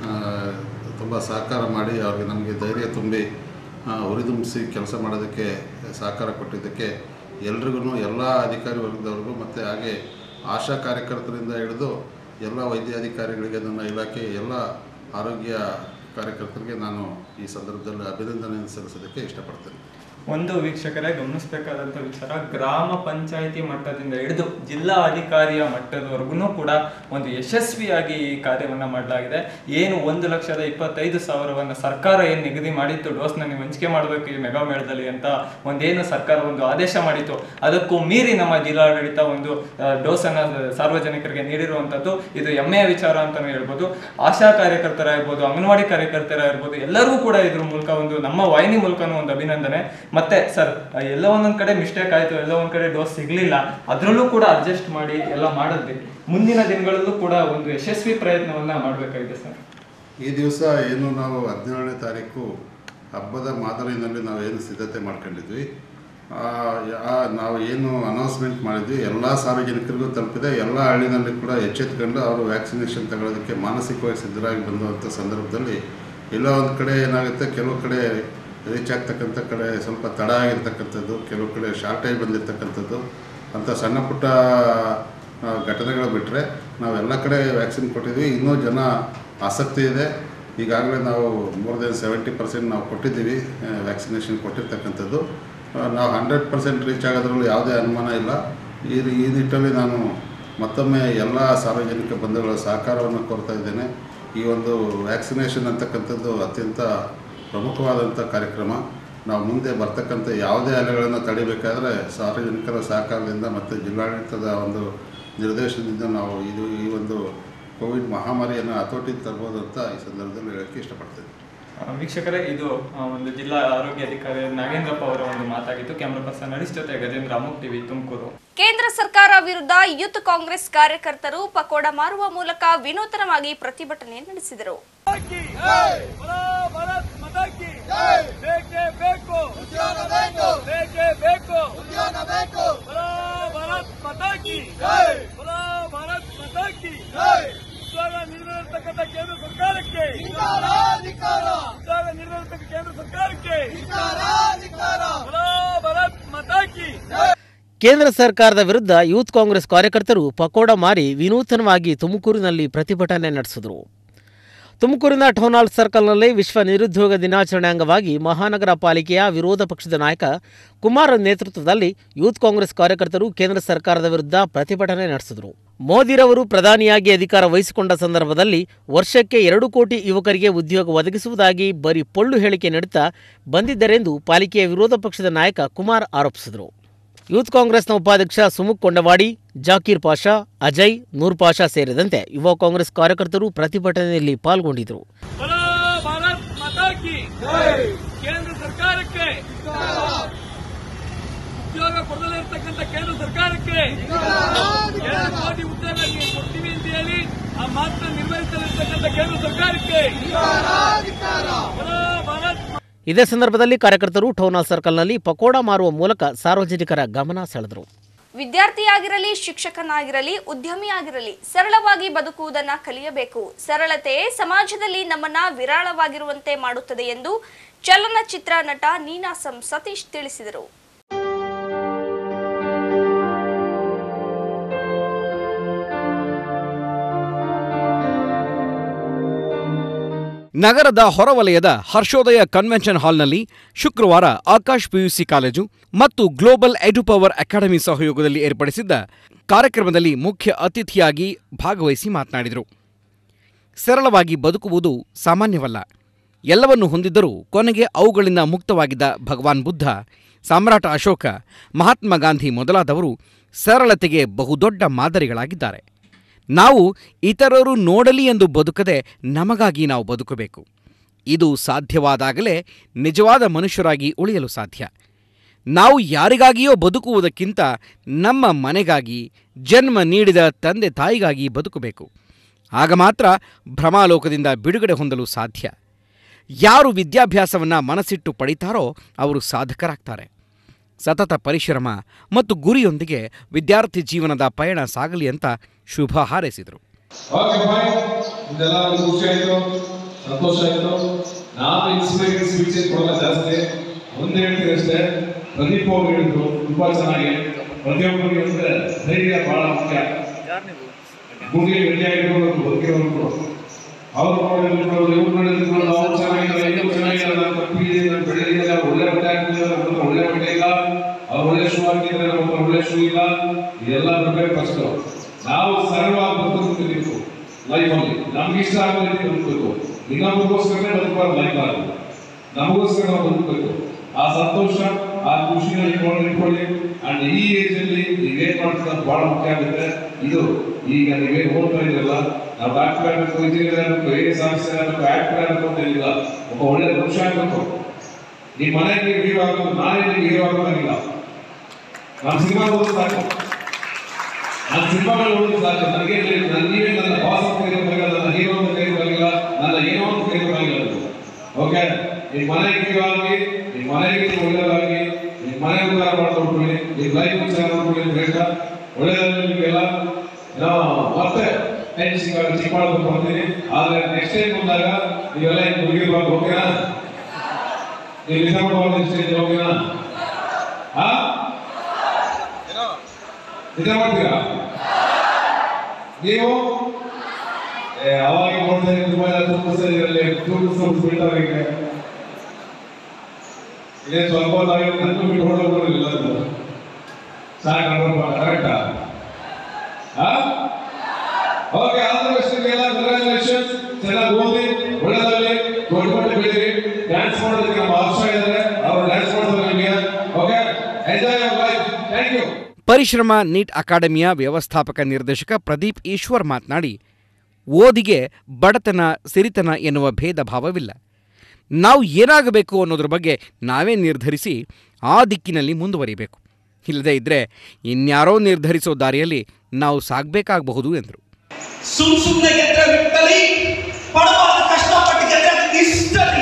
ತುಂಬ ಸಹಕಾರ ಮಾಡಿ ಅವ್ರಿಗೆ ನಮಗೆ ಧೈರ್ಯ ತುಂಬಿ ಆ, ಹುರಿದುಂಬಿಸಿ ಕೆಲಸ ಮಾಡೋದಕ್ಕೆ ಸಹಕಾರ ಕೊಟ್ಟಿದ್ದಕ್ಕೆ ಎಲ್ರಿಗೂ ಎಲ್ಲ ಅಧಿಕಾರಿ ವರ್ಗದವ್ರಿಗೂ ಮತ್ತು ಹಾಗೆ ಆಶಾ ಕಾರ್ಯಕರ್ತರಿಂದ ಹಿಡಿದು ಎಲ್ಲ ವೈದ್ಯಾಧಿಕಾರಿಗಳಿಗೆ ನನ್ನ ಇಲಾಖೆ ಎಲ್ಲ ಆರೋಗ್ಯ ಕಾರ್ಯಕರ್ತರಿಗೆ ನಾನು ಈ ಸಂದರ್ಭದಲ್ಲಿ ಅಭಿನಂದನೆಯನ್ನು ಸಲ್ಲಿಸೋದಕ್ಕೆ ಇಷ್ಟಪಡ್ತೇನೆ ಒಂದು ವೀಕ್ಷಕರೇ ಗಮನಿಸಬೇಕಾದಂಥ ವಿಚಾರ ಗ್ರಾಮ ಪಂಚಾಯಿತಿ ಮಟ್ಟದಿಂದ ಹಿಡಿದು ಜಿಲ್ಲಾ ಅಧಿಕಾರಿಯ ಮಟ್ಟದವರೆಗೂ ಕೂಡ ಒಂದು ಯಶಸ್ವಿಯಾಗಿ ಈ ಕಾರ್ಯವನ್ನ ಮಾಡಲಾಗಿದೆ ಏನು ಒಂದು ಲಕ್ಷದ ಇಪ್ಪತ್ತೈದು ಸಾವಿರವನ್ನ ಸರ್ಕಾರ ಏನು ನಿಗದಿ ಮಾಡಿತ್ತು ಡೋಸ್ನ ನೀವು ಹಂಚಿಕೆ ಮಾಡಬೇಕು ಈ ಮೆಗಾ ಮೇಳದಲ್ಲಿ ಅಂತ ಒಂದೇನು ಸರ್ಕಾರ ಒಂದು ಆದೇಶ ಮಾಡಿತ್ತು ಅದಕ್ಕೂ ಮೀರಿ ನಮ್ಮ ಜಿಲ್ಲಾಡಳಿತ ಒಂದು ಡೋಸ್ ಅನ್ನ ಸಾರ್ವಜನಿಕರಿಗೆ ನೀಡಿರುವಂತದ್ದು ಇದು ಹೆಮ್ಮೆಯ ವಿಚಾರ ಅಂತಾನು ಹೇಳ್ಬೋದು ಆಶಾ ಕಾರ್ಯಕರ್ತರಾಗಿರ್ಬೋದು ಅಂಗನವಾಡಿ ಕಾರ್ಯಕರ್ತರಾಗಿರ್ಬೋದು ಎಲ್ಲರಿಗೂ ಕೂಡ ಇದ್ರ ಮೂಲಕ ಒಂದು ನಮ್ಮ ವಾಹಿನಿ ಮೂಲಕನೂ ಒಂದು ಅಭಿನಂದನೆ ಮತ್ತೆ ಸರ್ ಎಲ್ಲ ಒಂದೊಂದ್ ಕಡೆ ಮಿಸ್ಟೇಕ್ ಆಯ್ತು ಎಲ್ಲ ಒಂದ್ ಕಡೆ ಡೋಸ್ ಸಿಗ್ಲಿಲ್ಲ ಅದ್ರಲ್ಲೂ ಕೂಡ ಅಡ್ಜಸ್ಟ್ ಮಾಡಿ ಎಲ್ಲ ಮಾಡಿದ್ವಿ ಮುಂದಿನ ದಿನಗಳಲ್ಲೂ ಕೂಡ ಒಂದು ಯಶಸ್ವಿ ಪ್ರಯತ್ನವನ್ನ ಮಾಡಬೇಕಾಗಿದೆ ಸರ್ ಈ ದಿವಸ ಏನು ನಾವು ಹದಿನೇಳನೇ ತಾರೀಕು ಹಬ್ಬದ ಮಾದರಿನಲ್ಲಿ ನಾವೇನು ಸಿದ್ಧತೆ ಮಾಡ್ಕೊಂಡಿದ್ವಿ ಆ, ಯಾ- ನಾವು ಏನು ಅನೌನ್ಸ್ಮೆಂಟ್ ಮಾಡಿದ್ವಿ ಎಲ್ಲ ಸಾರ್ವಜನಿಕರಿಗೂ ತಲುಪಿದೆ ಎಲ್ಲ ಹಳ್ಳಿನಲ್ಲಿ ಕೂಡ ಎಚ್ಚೆತ್ಕೊಂಡು ಅವರು ವ್ಯಾಕ್ಸಿನೇಷನ್ ತಗೊಳ್ಳೋದಕ್ಕೆ ಮಾನಸಿಕವಾಗಿ ಸಿದ್ಧರಾಗಿ ಬಂದಂಥ ಸಂದರ್ಭದಲ್ಲಿ ಎಲ್ಲ ಒಂದು ಕಡೆ ಏನಾಗುತ್ತೆ ಕೆಲವು ಕಡೆ ರೀಚ್ ಆಗ್ತಕ್ಕಂಥ ಕಡೆ ಸ್ವಲ್ಪ ತಡ ಆಗಿರ್ತಕ್ಕಂಥದ್ದು ಕೆಲವು ಕಡೆ ಶಾರ್ಟೇಜ್ ಬಂದಿರತಕ್ಕಂಥದ್ದು ಅಂಥ ಸಣ್ಣ ಪುಟ್ಟ ಆ, ಘಟನೆಗಳು ಬಿಟ್ಟರೆ ನಾವೆಲ್ಲ ಕಡೆ ವ್ಯಾಕ್ಸಿನ್ ಕೊಟ್ಟಿದ್ವಿ ಇನ್ನೂ ಜನ ಆಸಕ್ತಿ ಇದೆ ಈಗಾಗಲೇ ನಾವು ಮೋರ್ ದೆನ್ ಸೆವೆಂಟಿ ಪರ್ಸೆಂಟ್ ನಾವು ಕೊಟ್ಟಿದ್ದೀವಿ ವ್ಯಾಕ್ಸಿನೇಷನ್ ಕೊಟ್ಟಿರ್ತಕ್ಕಂಥದ್ದು ಆ, ನಾವು ಹಂಡ್ರೆಡ್ ಪರ್ಸೆಂಟ್ ರೀಚ್ ಆಗೋದ್ರಲ್ಲಿ ಯಾವುದೇ ಅನುಮಾನ ಇಲ್ಲ ಈ ಈ ನಿಟ್ಟಲ್ಲಿ ನಾನು ಮತ್ತೊಮ್ಮೆ ಎಲ್ಲ ಸಾರ್ವಜನಿಕ ಬಂಧುಗಳ ಸಹಕಾರವನ್ನು ಕೋರ್ತಾ ಇದ್ದೇನೆ ಈ ಒಂದು ವ್ಯಾಕ್ಸಿನೇಷನ್ ಅಂತಕ್ಕಂಥದ್ದು ಅತ್ಯಂತ ಪ್ರಮುಖವಾದಂಥ ಕಾರ್ಯಕ್ರಮ ನಾವು ಮುಂದೆ ಬರ್ತಕ್ಕಂಥ ಯಾವುದೇ ಅಲೆಗಳನ್ನು ತಡಿಬೇಕಾದ್ರೆ ಸಾರ್ವಜನಿಕರ ಸಹಕಾರದಿಂದ ಮತ್ತು ಜಿಲ್ಲಾಡಳಿತದ ಒಂದು ನಿರ್ದೇಶನದಿಂದ ನಾವು ಇದು ಈ ಒಂದು ಕೋವಿಡ್ ಮಹಾಮಾರಿಯನ್ನು ಹತೋಟಿಗೆ ತರ್ಬೋದು ಅಂತ ಈ ಸಂದರ್ಭದಲ್ಲಿ ಹೇಳೋಕ್ಕೆ ಇಷ್ಟಪಡ್ತೇನೆ ಆ, ವೀಕ್ಷಕರೇ ಇದು ಆ, ಒಂದು ಜಿಲ್ಲಾ ಆರೋಗ್ಯ ಅಧಿಕಾರಿ ನಾಗೇಂದ್ರಪ್ಪ ಅವರ ಒಂದು ಮಾತಾಗಿತ್ತು ಕ್ಯಾಮ್ರಾ ಪರ್ಸನ್ ಹರೀಶ್ ಜೊತೆ ಗಜೇಂದ್ರ ಅಮುಕ್ ಟಿವಿ ತುಮಕೂರು ಕೇಂದ್ರ ಸರ್ಕಾರ ವಿರುದ್ಧ ಯೂತ್ ಕಾಂಗ್ರೆಸ್ ಕಾರ್ಯಕರ್ತರು ಪಕೋಡ ಮಾರುವ ಮೂಲಕ ವಿನೂತನವಾಗಿ ಪ್ರತಿಭಟನೆ ನಡೆಸಿದರು ಭಾರತ್ ಮಾತಾ ಕಿ ಬೇಕೇ ಬೇಕು ಉದ್ಯೋಗ ಬೇಕು ಬೇಕೇ ಬೇಕು ಉದ್ಯೋಗ ಬೇಕು ಭಾರತ್ ಮಾತಾ ಕಿ ಬಲೋ ಭಾರತ್ ಮಾತಾ ಕಿ ಉದ್ಯೋಗ ನೀಡಿರತಕ್ಕಂಥ ಕೇಂದ್ರ ಸರ್ಕಾರಕ್ಕೆ ಉದ್ಯೋಗ ನೀಡಿರತಕ್ಕ ಕೇಂದ್ರ ಸರ್ಕಾರಕ್ಕೆ ಬಲೋ ಭಾರತ್ ಮಾತಾ ಕಿ ಕೇಂದ್ರ ಸರ್ಕಾರದ ವಿರುದ್ಧ ಯೂತ್ ಕಾಂಗ್ರೆಸ್ ಕಾರ್ಯಕರ್ತರು ಪಕೋಡ ಮಾರಿ ವಿನೂತನವಾಗಿ ತುಮಕೂರಿನಲ್ಲಿ ಪ್ರತಿಭಟನೆ ನಡೆಸಿದರು ತುಮಕೂರಿನ ಟೌನ್ ಹಾಲ್ ಸರ್ಕಲ್ನಲ್ಲಿ ವಿಶ್ವ ನಿರುದ್ಯೋಗ ದಿನಾಚರಣೆ ಅಂಗವಾಗಿ ಮಹಾನಗರ ಪಾಲಿಕೆಯ ವಿರೋಧ ಪಕ್ಷದ ನಾಯಕ ಕುಮಾರ್ ನೇತೃತ್ವದಲ್ಲಿ ಯೂತ್ ಕಾಂಗ್ರೆಸ್ ಕಾರ್ಯಕರ್ತರು ಕೇಂದ್ರ ಸರ್ಕಾರದ ವಿರುದ್ಧ ಪ್ರತಿಭಟನೆ ನಡೆಸಿದರು ಮೋದಿರವರು ಪ್ರಧಾನಿಯಾಗಿ ಅಧಿಕಾರ ವಹಿಸಿಕೊಂಡ ಸಂದರ್ಭದಲ್ಲಿ ವರ್ಷಕ್ಕೆ ಎರಡು ಕೋಟಿ ಯುವಕರಿಗೆ ಉದ್ಯೋಗ ಒದಗಿಸುವುದಾಗಿ ಬರೀ ಪೊಳ್ಳು ಹೇಳಿಕೆ ನೀಡುತ್ತಾ ಬಂದಿದ್ದರೆಂದು ಪಾಲಿಕೆಯ ವಿರೋಧ ಪಕ್ಷದ ನಾಯಕ ಕುಮಾರ್ ಆರೋಪಿಸಿದರು ಯೂತ್ ಕಾಂಗ್ರೆಸ್ನ ಉಪಾಧ್ಯಕ್ಷ ಸುಮುಖ್ ಕೊಂಡವಾಡಿ ಜಾಕೀರ್ ಪಾಷಾ ಅಜಯ್ ನೂರ್ ಪಾಷಾ ಸೇರಿದಂತೆ ಯುವ ಕಾಂಗ್ರೆಸ್ ಕಾರ್ಯಕರ್ತರು ಪ್ರತಿಭಟನೆಯಲ್ಲಿ ಪಾಲ್ಗೊಂಡಿದ್ದರು ಬಲೋ ಭಾರತ್ ಮಾತಾ ಕಿ ಕೇಂದ್ರ ಸರ್ಕಾರಕ್ಕೆ ಉದ್ಯೋಗ ಕೊಡದೇ ಇರ್ತಕ್ಕಂಥ ಕೇಂದ್ರ ಸರ್ಕಾರಕ್ಕೆ ಎರಡು ಕೋಟಿ ಉದ್ಯೋಗ ನೀವು ಕೊಡ್ತೀವಿ ಅಂತ ಹೇಳಿ ಆ ಮಾತನ್ನ ನಿರ್ವಹಿಸಲಿರ್ತಕ್ಕಂಥ ಕೇಂದ್ರ ಸರ್ಕಾರಕ್ಕೆ ಬಲೋ ಭಾರತ್ ಇದೇ ಸಂದರ್ಭದಲ್ಲಿ ಕಾರ್ಯಕರ್ತರು ಟೌನ್ ಹಾಲ್ ಸರ್ಕಲ್ನಲ್ಲಿ ಪಕೋಡ ಮಾರುವ ಮೂಲಕ ಸಾರ್ವಜನಿಕರ ಗಮನ ಸೆಳೆದರು ವಿದ್ಯಾರ್ಥಿಯಾಗಿರಲಿ ಶಿಕ್ಷಕನಾಗಿರಲಿ ಉದ್ಯಮಿಯಾಗಿರಲಿ ಸರಳವಾಗಿ ಬದುಕುವುದನ್ನ ಕಲಿಯಬೇಕು ಸರಳತೆ ಸಮಾಜದಲ್ಲಿ ನಮ್ಮನ್ನ ವಿರಾಳವಾಗಿರುವಂತೆ ಮಾಡುತ್ತದೆ ಎಂದು ಚಲನಚಿತ್ರ ನಟ ನೀನಾಸಂ ಸತೀಶ್ ತಿಳಿಸಿದರು ನಗರದ ಹೊರವಲಯದ ಹರ್ಷೋದಯ ಕನ್ವೆನ್ಷನ್ ಹಾಲ್ನಲ್ಲಿ ಶುಕ್ರವಾರ ಆಕಾಶ್ ಪಿಯುಸಿ ಕಾಲೇಜು ಮತ್ತು ಗ್ಲೋಬಲ್ ಎಡುಪವರ್ ಅಕಾಡೆಮಿ ಸಹಯೋಗದಲ್ಲಿ ಏರ್ಪಡಿಸಿದ್ದ ಕಾರ್ಯಕ್ರಮದಲ್ಲಿ ಮುಖ್ಯ ಅತಿಥಿಯಾಗಿ ಭಾಗವಹಿಸಿ ಮಾತನಾಡಿದರು ಸರಳವಾಗಿ ಬದುಕುವುದು ಸಾಮಾನ್ಯವಲ್ಲ ಎಲ್ಲವನ್ನು ಹೊಂದಿದ್ದರೂ ಕೊನೆಗೆ ಅವುಗಳಿಂದ ಮುಕ್ತವಾಗಿದ್ದ ಭಗವಾನ್ ಬುದ್ಧ ಸಾಮ್ರಾಟ ಅಶೋಕ ಮಹಾತ್ಮ ಗಾಂಧಿ ಮೊದಲಾದವರು ಸರಳತೆಗೆ ಬಹುದೊಡ್ಡ ಮಾದರಿಗಳಾಗಿದ್ದಾರೆ ನಾವು ಇತರರು ನೋಡಲಿ ಎಂದು ಬದುಕದೆ ನಮಗಾಗಿ ನಾವು ಬದುಕಬೇಕು ಇದು ಸಾಧ್ಯವಾದಾಗಲೇ ನಿಜವಾದ ಮನುಷ್ಯರಾಗಿ ಉಳಿಯಲು ಸಾಧ್ಯ ನಾವು ಯಾರಿಗಾಗಿಯೋ ಬದುಕುವುದಕ್ಕಿಂತ ನಮ್ಮ ಮನೆಗಾಗಿ ಜನ್ಮ ನೀಡಿದ ತಂದೆ ತಾಯಿಗಾಗಿ ಬದುಕಬೇಕು ಆಗ ಮಾತ್ರ ಭ್ರಮಾಲೋಕದಿಂದ ಬಿಡುಗಡೆ ಹೊಂದಲು ಸಾಧ್ಯ ಯಾರು ವಿದ್ಯಾಭ್ಯಾಸವನ್ನು ಮನಸ್ಸಿಟ್ಟು ಪಡಿತಾರೋ ಅವರು ಸಾಧಕರಾಗ್ತಾರೆ ಸತತ ಪರಿಶ್ರಮ ಮತ್ತು ಗುರಿಯೊಂದಿಗೆ ವಿದ್ಯಾರ್ಥಿ ಜೀವನದ ಪಯಣ ಸಾಗಲಿ ಅಂತ ಶುಭ ಹಾರೈಸಿದರು ಓಕೆ ಬಾಯ್ ಇದೆಲ್ಲ ಒಂದು ಖುಷಿ ಆಯ್ತು ಸಂತೋಷ ಆಯ್ತು ನಾನು ಇನ್ಸ್ಪಿರೇಷನ್ ಸ್ಪೀಚಸ್ ಕೊಡಲ್ಲ ಜಾಸ್ತಿ ಒಂದು ಹೇಳ್ತೀನಿ ಅಷ್ಟೇ ಪ್ರದೀಪ್ ಅವ್ರು ಹೇಳಿದ್ರು ತುಂಬಾ ಚೆನ್ನಾಗಿ ಪ್ರತಿಯೊಬ್ಬರಿಗೆ ಅಂದ್ರೆ ಧೈರ್ಯ ಬಹಳ ಮುಖ್ಯ ಗುಂಡಿ ಗಟ್ಟಿಯಾಗಿರೋರು ಬದುಕಿರೋರು ಅವ್ರು ನೋಡಿದ್ರು ಇವ್ರು ನೋಡಿದ್ರು ಅವ್ರು ಚೆನ್ನಾಗಿಲ್ಲ ಇವ್ರು ಚೆನ್ನಾಗಿಲ್ಲ ನಾನು ತಪ್ಪಿದೆ ನಾನು ಬೆಳೆದಿಲ್ಲ ಒಳ್ಳೆ ಬಟ್ಟೆ ಹಾಕಿದ್ರೆ ನಮ್ಮ ಹತ್ರ ಒಳ್ಳೆ ಬಟ್ಟೆ ಇಲ್ಲ ಅವ್ರು ಒಳ್ಳೆ ಶೂ ಹಾಕಿದ್ರೆ ನಮ್ಮ ಹತ್ರ ಒಳ್ಳೆ ಶೂ ಇಲ್ಲ ಇದೆಲ್ಲ ಬಿಡ್ಬೇಕು ಫಸ್ಟ್ ನಾವು ಸರಳವಾಗಿ ಬದುಕಬೇಕು ಲೈಫಲ್ಲಿ ನಮ್ಗೆ ಇಷ್ಟ ಆಗೋ ರೀತಿ ಬದುಕಬೇಕು ಇನ್ನೊಬ್ಬರಿಗೋಸ್ಕರನೇ ಬದುಕಬಾರ್ದು ಲೈಫ್ ಆಗಿ ನಮಗೋಸ್ಕರ ನಾವು ಬದುಕಬೇಕು ಆ ಸಂತೋಷ ಆ ಖುಷಿನ ಇಟ್ಕೊಂಡು ಇಟ್ಕೊಳ್ಳಿ ಅಂಡ್ ಈ ಏಜ್ ಅಲ್ಲಿ ನೀವೇನ್ ಮಾಡ್ತೀರ ಅಂತ ಬಹಳ ಮುಖ್ಯ ಆಗುತ್ತೆ ಇದು ಈಗ ನೀವೇನ್ ಓದ್ತಾ ಇದ್ರಲ್ಲ ನಾವು ಡಾಕ್ಟರ್ ಆಗಬೇಕು ಇಂಜಿನಿಯರ್ ಆಗಬೇಕು ಎ ಎಸ್ ಆಫೀಸರ್ ಆಗಬೇಕು ಆಕ್ಟರ್ ಆಗಬೇಕು ಅಂತ ಇಲ್ಲ ಒಬ್ಬ ಒಳ್ಳೆ ಮನುಷ್ಯ ಆಗಬೇಕು ನಿಮ್ಮ ಮನೆಗೆ ಹೀರೋ ಆಗಬೇಕು ನಾನೇ ನಿಮ್ಗೆ ಹೀರೋ ಆಗೋದಾಗಿಲ್ಲ ನಾನು ಸಿನಿಮಾ ಓದೋದು ಸಾಕು ನಾನು ಸಿನಿಮಾಗಳು ಓದೋದು ಸಾಕು ನನಗೆ ನನ್ನ ನೀವೇ ನನ್ನ ಬಾಸ್ ಅಂತ ಕರೀಬೇಕಾಗಿಲ್ಲ ನನ್ನ ಹೀರೋ ಅಂತ ಕರೀಬೇಕಾಗಿಲ್ಲ ನನ್ನ ಏನೋ ಅಂತ ಕರೀಬೇಕಾಗಿಲ್ಲ ಓಕೆ ನಿಮ್ಮ ಮನೆಗೆ ಹೀರೋ ಆಗಿ ನಿಮ್ಮ ಮನೆಗೆ ನೀವು ಒಳ್ಳೆಯದಾಗಿ ನಿಮ್ಮ ಮನೆ ಉದ್ಧಾರ ಮಾಡ್ಕೊಟ್ಬಿಡಿ ನಿಮ್ಮ ಲೈಫ್ ಚೆನ್ನಾಗಿ ಮಾಡ್ಕೊಳ್ಳಿ ಅಂತ ಹೇಳ್ತಾ ಒಳ್ಳೆಯದಾಗಲಿ ನಿಮಗೆಲ್ಲ ನಾವು ಮತ್ತೆ ಟೈಮ್ ಸಿಕ್ಕಾಗ ಚಿಕ್ಕಬಳ್ಳಾಪುರ ಬರ್ತೀನಿ ಆದ್ರೆ ನೆಕ್ಸ್ಟ್ ಟೈಮ್ ಬಂದಾಗ ನೀವೆಲ್ಲ ಹಿಂಗೆ ಮುಗಿರ್ಬಾರ್ದು ಓಕೆನಾ ನೀವು ನಿಜ ಮಾಡುವಾಗ ನೆಕ್ಸ್ಟ್ ಟೈಮ್ ಓಕೆನಾ ಹಾ ನಿಜ ಮಾಡ್ತೀರಾ ನೀವು ಏ, ಅವಾಗ ನೋಡ್ತಾ ಇದ್ದೀನಿ ತುಂಬಾ ಜನ ತುಂಬ ಸರಿ ಇರಲಿ ತುಂಬ ಸ್ವಲ್ಪ ಬೀಳ್ತಾರೆ ಈಗ ಇದೇ ಸ್ವಲ್ಪ ಹೊತ್ತಾಗಿ ನನ್ನ ಬಿಟ್ಟು ಹೊರಡೋದಿಲ್ಲ ಅದು ಸಾಕು ಕರೆಕ್ಟಾ ಹಾ ಓಕೆ ಆಲ್ ದ ಬೆಸ್ಟ್ ನಿಮಗೆಲ್ಲ ಕಂಗ್ರಾಚುಲೇಷನ್ಸ್ ಚೆನ್ನಾಗಿ ಓದಿ ಒಳ್ಳೆದಾಗಲಿ ದೊಡ್ಡ ಮಟ್ಟ ಬೆಳೀರಿ ಡ್ಯಾನ್ಸ್ ಮಾಡೋದಕ್ಕೆ ನಮ್ಮ ಹರ್ಷ ಇದ್ದಾರೆ ಅವರು ಡ್ಯಾನ್ಸ್ ಮಾಡ್ತಾರೆ ನಿಮಗೆ okay enjoy your life thank you Parishrama NEET ಅಕಾಡೆಮಿಯ ವ್ಯವಸ್ಥಾಪಕ ನಿರ್ದೇಶಕ ಪ್ರದೀಪ್ ಈಶ್ವರ್ ಮಾತನಾಡಿ ಓದಿಗೆ ಬಡತನ ಸಿರಿತನ ಎನ್ನುವ ಭೇದ ಭಾವವಿಲ್ಲ ನಾವು ಏನಾಗಬೇಕು ಅನ್ನೋದ್ರ ಬಗ್ಗೆ ನಾವೇ ನಿರ್ಧರಿಸಿ ಆ ದಿಕ್ಕಿನಲ್ಲಿ ಮುಂದುವರಿಬೇಕು ಇಲ್ಲದೇ ಇದ್ದರೆ ಇನ್ಯಾರೋ ನಿರ್ಧರಿಸೋ ದಾರಿಯಲ್ಲಿ ನಾವು ಸಾಗಬೇಕಾಗಬಹುದು ಎಂದರು ಸುಮ್ ಸುಮ್ನೆ ಗೆದ್ರೆ ಬಿಟ್ಟಲ್ಲಿ ಪಡಬಾರ್ದು ಕಷ್ಟಪಟ್ಟು ಗೆದ್ರೆ ಅದಕ್ಕೆ ಇಷ್ಟಲಿ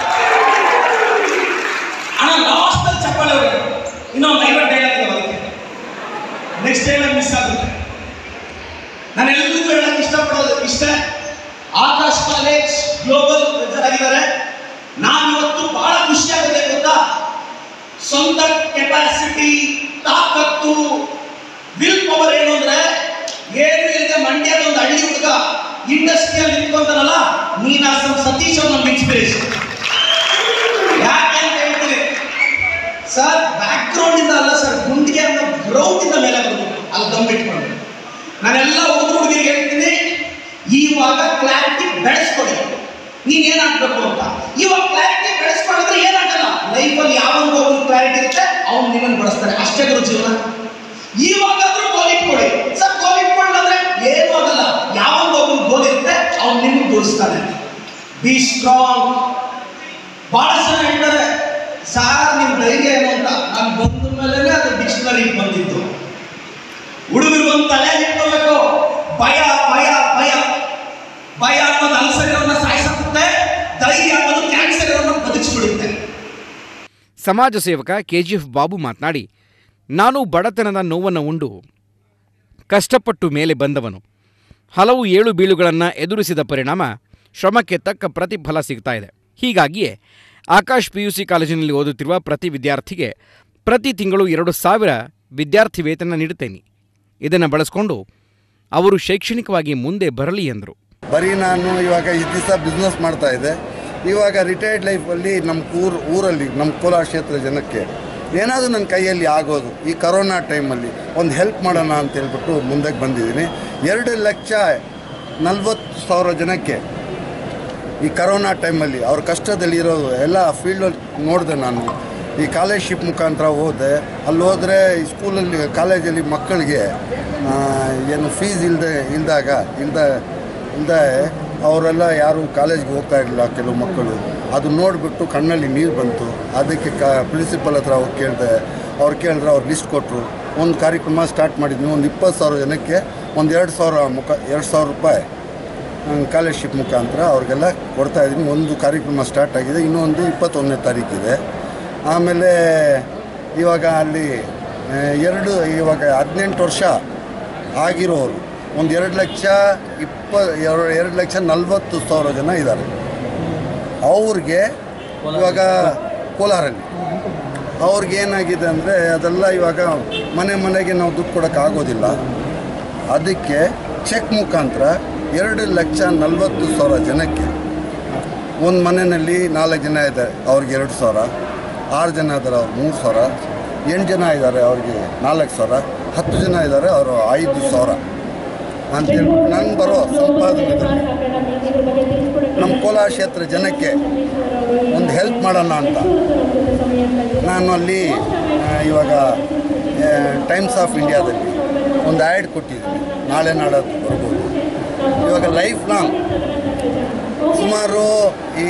ಅಣ್ಣ ಲಾಸ್ಟ್ ಅಲ್ಲಿ ಚಪ್ಪಾಳೆ ಹೊಡೆಯೋದು. ಇನ್ನೊಂದು ಐವತ್ತು ಡೈಲಾಗ್ ಇದೆ ಅದಕ್ಕೆ ನೆಕ್ಸ್ಟ್ ಡೈಲಾಗ್ ಮಿಸ್ ಆಗುತ್ತೆ ನಾನು ಎಲ್ರಿಗೂ ಹೇಳಕ್ ಇಷ್ಟಪಡೋದು ಇಷ್ಟ ಆಕಾಶ್ ಕಾಲೇಜ್ ಗ್ಲೋಬಲ್ ಆಗಿದ್ದಾರೆ ನಾನು ಇವತ್ತು ಬಹಳ ಖುಷಿ ಆಗುತ್ತೆ ಗೊತ್ತಾ ಸ್ವಂತ ಕೆಪಾಸಿಟಿ ತಾಕತ್ತು ವಿಲ್ ಪವರ್ ಏನು ಅಂದ್ರೆ ಏನು ಇಲ್ಲದೆ ಮಂಡ್ಯದ ಒಂದು ಹಳ್ಳಿ ಹುಡುಗ ಇಂಡಸ್ಟ್ರಿಯಲ್ಲಿ ನಿಂತ್ಕೊಂತಾನಲ್ಲ ನೀನಾಸಂ ಸತೀಶ್ ಅವ್ರ ನಮ್ಮ ಇನ್ಸ್ಪಿರೇಷನ್ ಯಾಕೆ ಅಂತ ಹೇಳ್ತೀನಿ ಸರ್ ಬ್ಯಾಕ್ ಗ್ರೌಂಡ್ ಇಂದ ಅಲ್ಲ ಸರ್ ಗುಂಡಿಗೆ ಅನ್ನೋ ಗ್ರೌಂಡ್ ಇಂದ ಮೇಲೆ ಬಂದು ಅಲ್ಲಿ ದಮ್ಮಿಟ್ಕೊಂಡು ನಾನೆಲ್ಲ ಹುಡುಗರು ಹುಡುಗಿರಿಗೆ ಹೇಳ್ತೀನಿ ಇವಾಗ ಕ್ಲಾರಿಟಿ ಬೆಳೆಸ್ಕೊಡಿ ನೀನ್ ಏನಾಗ್ಬೇಕು ಅಂತ ಇವಾಗ ಕ್ಲಾರಿಟಿ ಬೆಳೆಸ್ಕೊಂಡಿದ್ರೆ ಏನಾಗಲ್ಲ ಲೈಫಲ್ಲಿ ಯಾವಾಗ ಒಂದು ಕ್ಲಾರಿಟಿ ಇರುತ್ತೆ ಅವ್ನು ನಿಮ್ಮನ್ನು ಬಳಸ್ತಾರೆ ಅಷ್ಟೇ ಗುರು ಜೀವನ ಇವಾಗಾದ್ರೂ ಗೋಲ್ ಇಟ್ಕೊಳ್ಳಿ ಸರ್ ಗೋಲ್ ಇಟ್ಕೊಳ್ಳಂದ್ರೆ ಏನು ಆಗಲ್ಲ ಯಾವಾಗ ಒಬ್ಬನು ಗೋಲ್ ಇರುತ್ತೆ ಅವ್ನು ನಿಮ್ಗೆ ತೋರಿಸ್ತಾನೆ ಬಿ ಸ್ಟ್ರಾಂಗ್ ಬಹಳ ಜನ ಹೇಳ್ತಾರೆ ಸಾರ್ ನಿಮ್ ಧೈರ್ಯ ಏನು ಅಂತ ನಾನು ಬಂದ ಮೇಲೆ ಅದು ಡಿಕ್ಷನರಿ ಬಂದಿದ್ದು ಹುಡುಗರು ಒಂದು ತಲೆ ಇಟ್ಕೋಬೇಕು ಭಯ ಭಯ ಭಯ ಭಯ ಅನ್ನೋದು ಅಲ್ಸರಿಯವ್ರನ್ನ ಸಾಯಿಸುತ್ತೆ ಧೈರ್ಯ ಅನ್ನೋದು ಕ್ಯಾನ್ಸರ್ ಅವ್ರನ್ನ ಬದುಕಿಸ್ಬಿಡುತ್ತೆ ಸಮಾಜ ಸೇವಕ ಕೆಜಿಎಫ್ ಬಾಬು ಮಾತನಾಡಿ ನಾನು ಬಡತನದ ನೋವನ್ನು ಉಂಡು ಕಷ್ಟಪಟ್ಟು ಮೇಲೆ ಬಂದವನು ಹಲವು ಏಳು ಬೀಳುಗಳನ್ನು ಎದುರಿಸಿದ ಪರಿಣಾಮ ಶ್ರಮಕ್ಕೆ ತಕ್ಕ ಪ್ರತಿಫಲ ಸಿಗ್ತಾ ಇದೆ ಹೀಗಾಗಿಯೇ ಆಕಾಶ್ ಪಿಯುಸಿ ಕಾಲೇಜಿನಲ್ಲಿ ಓದುತ್ತಿರುವ ಪ್ರತಿ ವಿದ್ಯಾರ್ಥಿಗೆ ಪ್ರತಿ ತಿಂಗಳು ಎರಡು ಸಾವಿರ ವಿದ್ಯಾರ್ಥಿ ವೇತನ ನೀಡುತ್ತೇನೆ ಇದನ್ನು ಬಳಸಿಕೊಂಡು ಅವರು ಶೈಕ್ಷಣಿಕವಾಗಿ ಮುಂದೆ ಬರಲಿ ಎಂದರು ಬರೀ ನಾನು ಇವಾಗ ಇಷ್ಟು ದಿವಸ ಬಿಸ್ನೆಸ್ ಮಾಡ್ತಾಯಿದ್ದೆ ಇವಾಗ ರಿಟೈರ್ಡ್ ಲೈಫಲ್ಲಿ ನಮ್ಮ ಊರು ಊರಲ್ಲಿ ನಮ್ಮ ಕೋಲಾರ ಕ್ಷೇತ್ರ ಜನಕ್ಕೆ ಏನಾದರೂ ನನ್ನ ಕೈಯಲ್ಲಿ ಆಗೋದು ಈ ಕರೋನಾ ಟೈಮಲ್ಲಿ ಒಂದು ಹೆಲ್ಪ್ ಮಾಡೋಣ ಅಂತ ಹೇಳ್ಬಿಟ್ಟು ಮುಂದಕ್ಕೆ ಬಂದಿದ್ದೀನಿ ಎರಡು ಲಕ್ಷ ನಲ್ವತ್ತು ಸಾವಿರ ಜನಕ್ಕೆ ಈ ಕರೋನಾ ಟೈಮಲ್ಲಿ ಅವ್ರ ಕಷ್ಟದಲ್ಲಿ ಇರೋದು ಎಲ್ಲ ಫೀಲ್ಡಲ್ಲಿ ನೋಡಿದೆ ನಾನು ಈ ಕಾಲೇಜ್ಶಿಪ್ ಮುಖಾಂತರ ಹೋದೆ ಅಲ್ಲಿ ಹೋದರೆ ಈ ಸ್ಕೂಲಲ್ಲಿ ಕಾಲೇಜಲ್ಲಿ ಮಕ್ಕಳಿಗೆ ಆ, ಏನು ಫೀಸ್ ಇಲ್ಲದೆ ಇಲ್ದಾಗ ಇಲ್ದ ಇಲ್ಲದೆ ಅವರೆಲ್ಲ ಯಾರು ಕಾಲೇಜ್ಗೆ ಹೋಗ್ತಾ ಇರಲಿಲ್ಲ ಕೆಲವು ಮಕ್ಕಳು ಅದು ನೋಡಿಬಿಟ್ಟು ಕಣ್ಣಲ್ಲಿ ನೀರು ಬಂತು ಅದಕ್ಕೆ ಕ ಪ್ರಿನ್ಸಿಪಲ್ ಹತ್ರ ಅವ್ರು ಕೇಳಿದೆ ಅವ್ರು ಕೇಳಿದ್ರೆ ಅವ್ರು ಲಿಸ್ಟ್ ಕೊಟ್ಟರು ಒಂದು ಕಾರ್ಯಕ್ರಮ ಸ್ಟಾರ್ಟ್ ಮಾಡಿದ್ವಿ ಒಂದು ಇಪ್ಪತ್ತು ಸಾವಿರ ಜನಕ್ಕೆ ಒಂದು ಎರಡು ಸಾವಿರ ಮುಖ ಎರಡು ಸಾವಿರ ರೂಪಾಯಿ ಕಾಲೇಜ್ಶಿಪ್ ಮುಖಾಂತರ ಅವ್ರಿಗೆಲ್ಲ ಕೊಡ್ತಾ ಇದ್ದೀನಿ ಒಂದು ಕಾರ್ಯಕ್ರಮ ಸ್ಟಾರ್ಟ್ ಆಗಿದೆ ಇನ್ನೊಂದು ಇಪ್ಪತ್ತೊಂದನೇ ತಾರೀಕಿದೆ ಆಮೇಲೆ ಇವಾಗ ಅಲ್ಲಿ ಆ, ಎರಡು ಇವಾಗ ಹದಿನೆಂಟು ವರ್ಷ ಆಗಿರೋರು ಒಂದು ಎರಡು ಲಕ್ಷ ಇಪ್ಪ ಎರಡು ಎರಡು ಲಕ್ಷ ನಲ್ವತ್ತು ಸಾವಿರ ಜನ ಇದ್ದಾರೆ ಅವ್ರಿಗೆ ಇವಾಗ ಕೋಲಾರಲ್ಲಿ ಅವ್ರಿಗೆ ಏನಾಗಿದೆ ಅಂದರೆ ಅದೆಲ್ಲ ಇವಾಗ ಮನೆ ಮನೆಗೆ ನಾವು ದುಡ್ಡು ಕೊಡೋಕ್ಕಾಗೋದಿಲ್ಲ ಅದಕ್ಕೆ ಚೆಕ್ ಮುಖಾಂತರ ಎರಡು ಲಕ್ಷ ನಲ್ವತ್ತು ಸಾವಿರ ಜನಕ್ಕೆ ಒಂದು ಮನೆಯಲ್ಲಿ ನಾಲ್ಕು ಜನ ಇದ್ದಾರೆ ಅವ್ರಿಗೆ ಎರಡು ಸಾವಿರ ಆರು ಜನ ಇದ್ದಾರೆ ಅವ್ರು ಮೂರು ಸಾವಿರ ಎಂಟು ಜನ ಇದ್ದಾರೆ ಅವ್ರಿಗೆ ನಾಲ್ಕು ಸಾವಿರ ಹತ್ತು ಜನ ಇದ್ದಾರೆ ಅವರು ಐದು ಸಾವಿರ ಅಂತೇಳಿ ನಂಗೆ ಬರೋ ಸಂಪಾದನೆದಲ್ಲಿ ನಮ್ಮ ಕೋಲಾರ ಕ್ಷೇತ್ರ ಜನಕ್ಕೆ ಒಂದು ಹೆಲ್ಪ್ ಮಾಡೋಣ ಅಂತ ನಾನು ಅಲ್ಲಿ ಆ, ಇವಾಗ ಟೈಮ್ಸ್ ಆಫ್ ಇಂಡಿಯಾದಲ್ಲಿ ಒಂದು ಆ್ಯಡ್ ಕೊಟ್ಟಿದ್ದೀನಿ ನಾಳೆ ನಾಡೋದು ಬರ್ಬೋದು ಇವಾಗ ಲೈಫ್ ಲಾಂಗ್ ಸುಮಾರು ಈ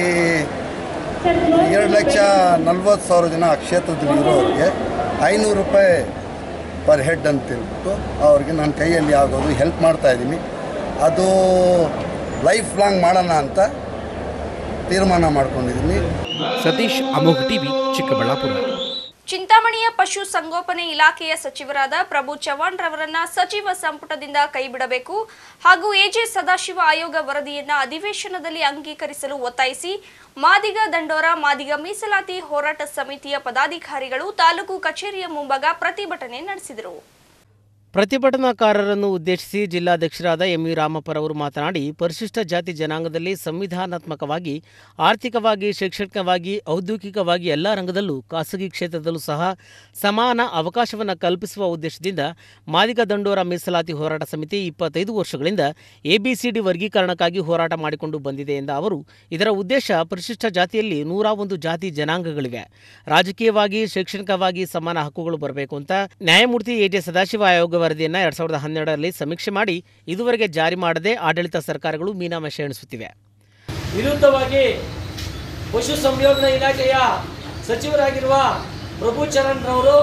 ಎರಡು ಲಕ್ಷ ನಲ್ವತ್ತು ಸಾವಿರ ಜನ ಆ ಕ್ಷೇತ್ರದಲ್ಲಿ ಇರೋರಿಗೆ ಐನೂರು ರೂಪಾಯಿ ಪರ್ ಹೆಡ್ ಅಂತ ಹೇಳ್ಬಿಟ್ಟು ಅವ್ರಿಗೆ ನನ್ನ ಕೈಯಲ್ಲಿ ಆಗೋದು ಹೆಲ್ಪ್ ಮಾಡ್ತಾ ಇದ್ದೀನಿ ಅದು ಲೈಫ್ ಲಾಂಗ್ ಮಾಡೋಣ ಅಂತ ತೀರ್ಮಾನ ಮಾಡ್ಕೊಂಡಿದ್ದೀನಿ ಸತೀಶ್ ಅಮೋಘ ಟಿವಿ ಚಿಕ್ಕಬಳ್ಳಾಪುರ ಚಿಂತಾಮಣಿಯ ಪಶು ಸಂಗೋಪನೆ ಇಲಾಖೆಯ ಸಚಿವರಾದ ಪ್ರಭು ಚವ್ಹಾಣ್ ರವರನ್ನ ಸಚಿವ ಸಂಪುಟದಿಂದ ಕೈಬಿಡಬೇಕು ಹಾಗೂ ಎಜೆ ಸದಾಶಿವ ಆಯೋಗ ವರದಿಯನ್ನ ಅಧಿವೇಶನದಲ್ಲಿ ಅಂಗೀಕರಿಸಲು ಒತ್ತಾಯಿಸಿ ಮಾದಿಗ ದಂಡೋರ ಮಾದಿಗ ಮೀಸಲಾತಿ ಹೋರಾಟ ಸಮಿತಿಯ ಪದಾಧಿಕಾರಿಗಳು ತಾಲೂಕು ಕಚೇರಿಯ ಮುಂಭಾಗ ಪ್ರತಿಭಟನೆ ನಡೆಸಿದರು ಪ್ರತಿಭಟನಾಕಾರರನ್ನು ಉದ್ದೇಶಿಸಿ ಜಿಲ್ಲಾಧ್ಯಕ್ಷರಾದ ಎಂ ವಿ ರಾಮಪ್ಪರವರು ಮಾತನಾಡಿ ಪರಿಶಿಷ್ಟ ಜಾತಿ ಜನಾಂಗದಲ್ಲಿ ಸಂವಿಧಾನಾತ್ಮಕವಾಗಿ ಆರ್ಥಿಕವಾಗಿ ಶೈಕ್ಷಣಿಕವಾಗಿ ಔದ್ಯೋಗಿಕವಾಗಿ ಎಲ್ಲ ರಂಗದಲ್ಲೂ ಖಾಸಗಿ ಕ್ಷೇತ್ರದಲ್ಲೂ ಸಹ ಸಮಾನ ಅವಕಾಶವನ್ನು ಕಲ್ಪಿಸುವ ಉದ್ದೇಶದಿಂದ ಮಾದಿಗ ದಂಡೋರ ಮೀಸಲಾತಿ ಹೋರಾಟ ಸಮಿತಿ ಇಪ್ಪತ್ತೈದು ವರ್ಷಗಳಿಂದ ಎಬಿಸಿಡಿ ವರ್ಗೀಕರಣಕ್ಕಾಗಿ ಹೋರಾಟ ಮಾಡಿಕೊಂಡು ಬಂದಿದೆ ಎಂದ ಅವರು ಇದರ ಉದ್ದೇಶ ಪರಿಶಿಷ್ಟ ಜಾತಿಯಲ್ಲಿ ನೂರ ಒಂದು ಜಾತಿ ಜನಾಂಗಗಳಿವೆ ರಾಜಕೀಯವಾಗಿ ಶೈಕ್ಷಣಿಕವಾಗಿ ಸಮಾನ ಹಕ್ಕುಗಳು ಬರಬೇಕು ಅಂತ ನ್ಯಾಯಮೂರ್ತಿ ಎ ಜೆ ಸದಾಶಿವ ಆಯೋಗ ವರದಿಯನ್ನು ಎರಡ್ ಸಾವಿರದ ಹನ್ನೆರಡರಲ್ಲಿ ಸಮೀಕ್ಷೆ ಮಾಡಿ ಇದುವರೆಗೆ ಜಾರಿ ಮಾಡದೆ ಆಡಳಿತ ಸರ್ಕಾರಗಳು ಮೀನಾಮಶೆ ಎಣಿಸುತ್ತಿವೆ ವಿರುದ್ಧವಾಗಿ ಪಶು ಸಂಯೋಜನಾ ಇಲಾಖೆಯ ಸಚಿವರಾಗಿರುವ ಪ್ರಭು ಚರಣ್ ರವರು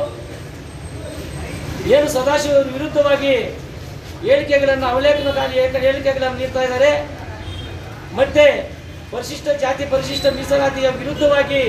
ಏನು ಸದಾಶಿವ ವಿರುದ್ಧವಾಗಿ ಹೇಳಿಕೆಗಳನ್ನು ಅವಲೇಖನಕಾರಿ ಏಕ- ಹೇಳಿಕೆಗಳನ್ನು ನೀಡ್ತಾ ಇದ್ದಾರೆ ಮತ್ತೆ ಪರಿಶಿಷ್ಟ ಜಾತಿ ಪರಿಶಿಷ್ಟ ಮೀಸಲಾತಿಯ ವಿರುದ್ಧವಾಗಿ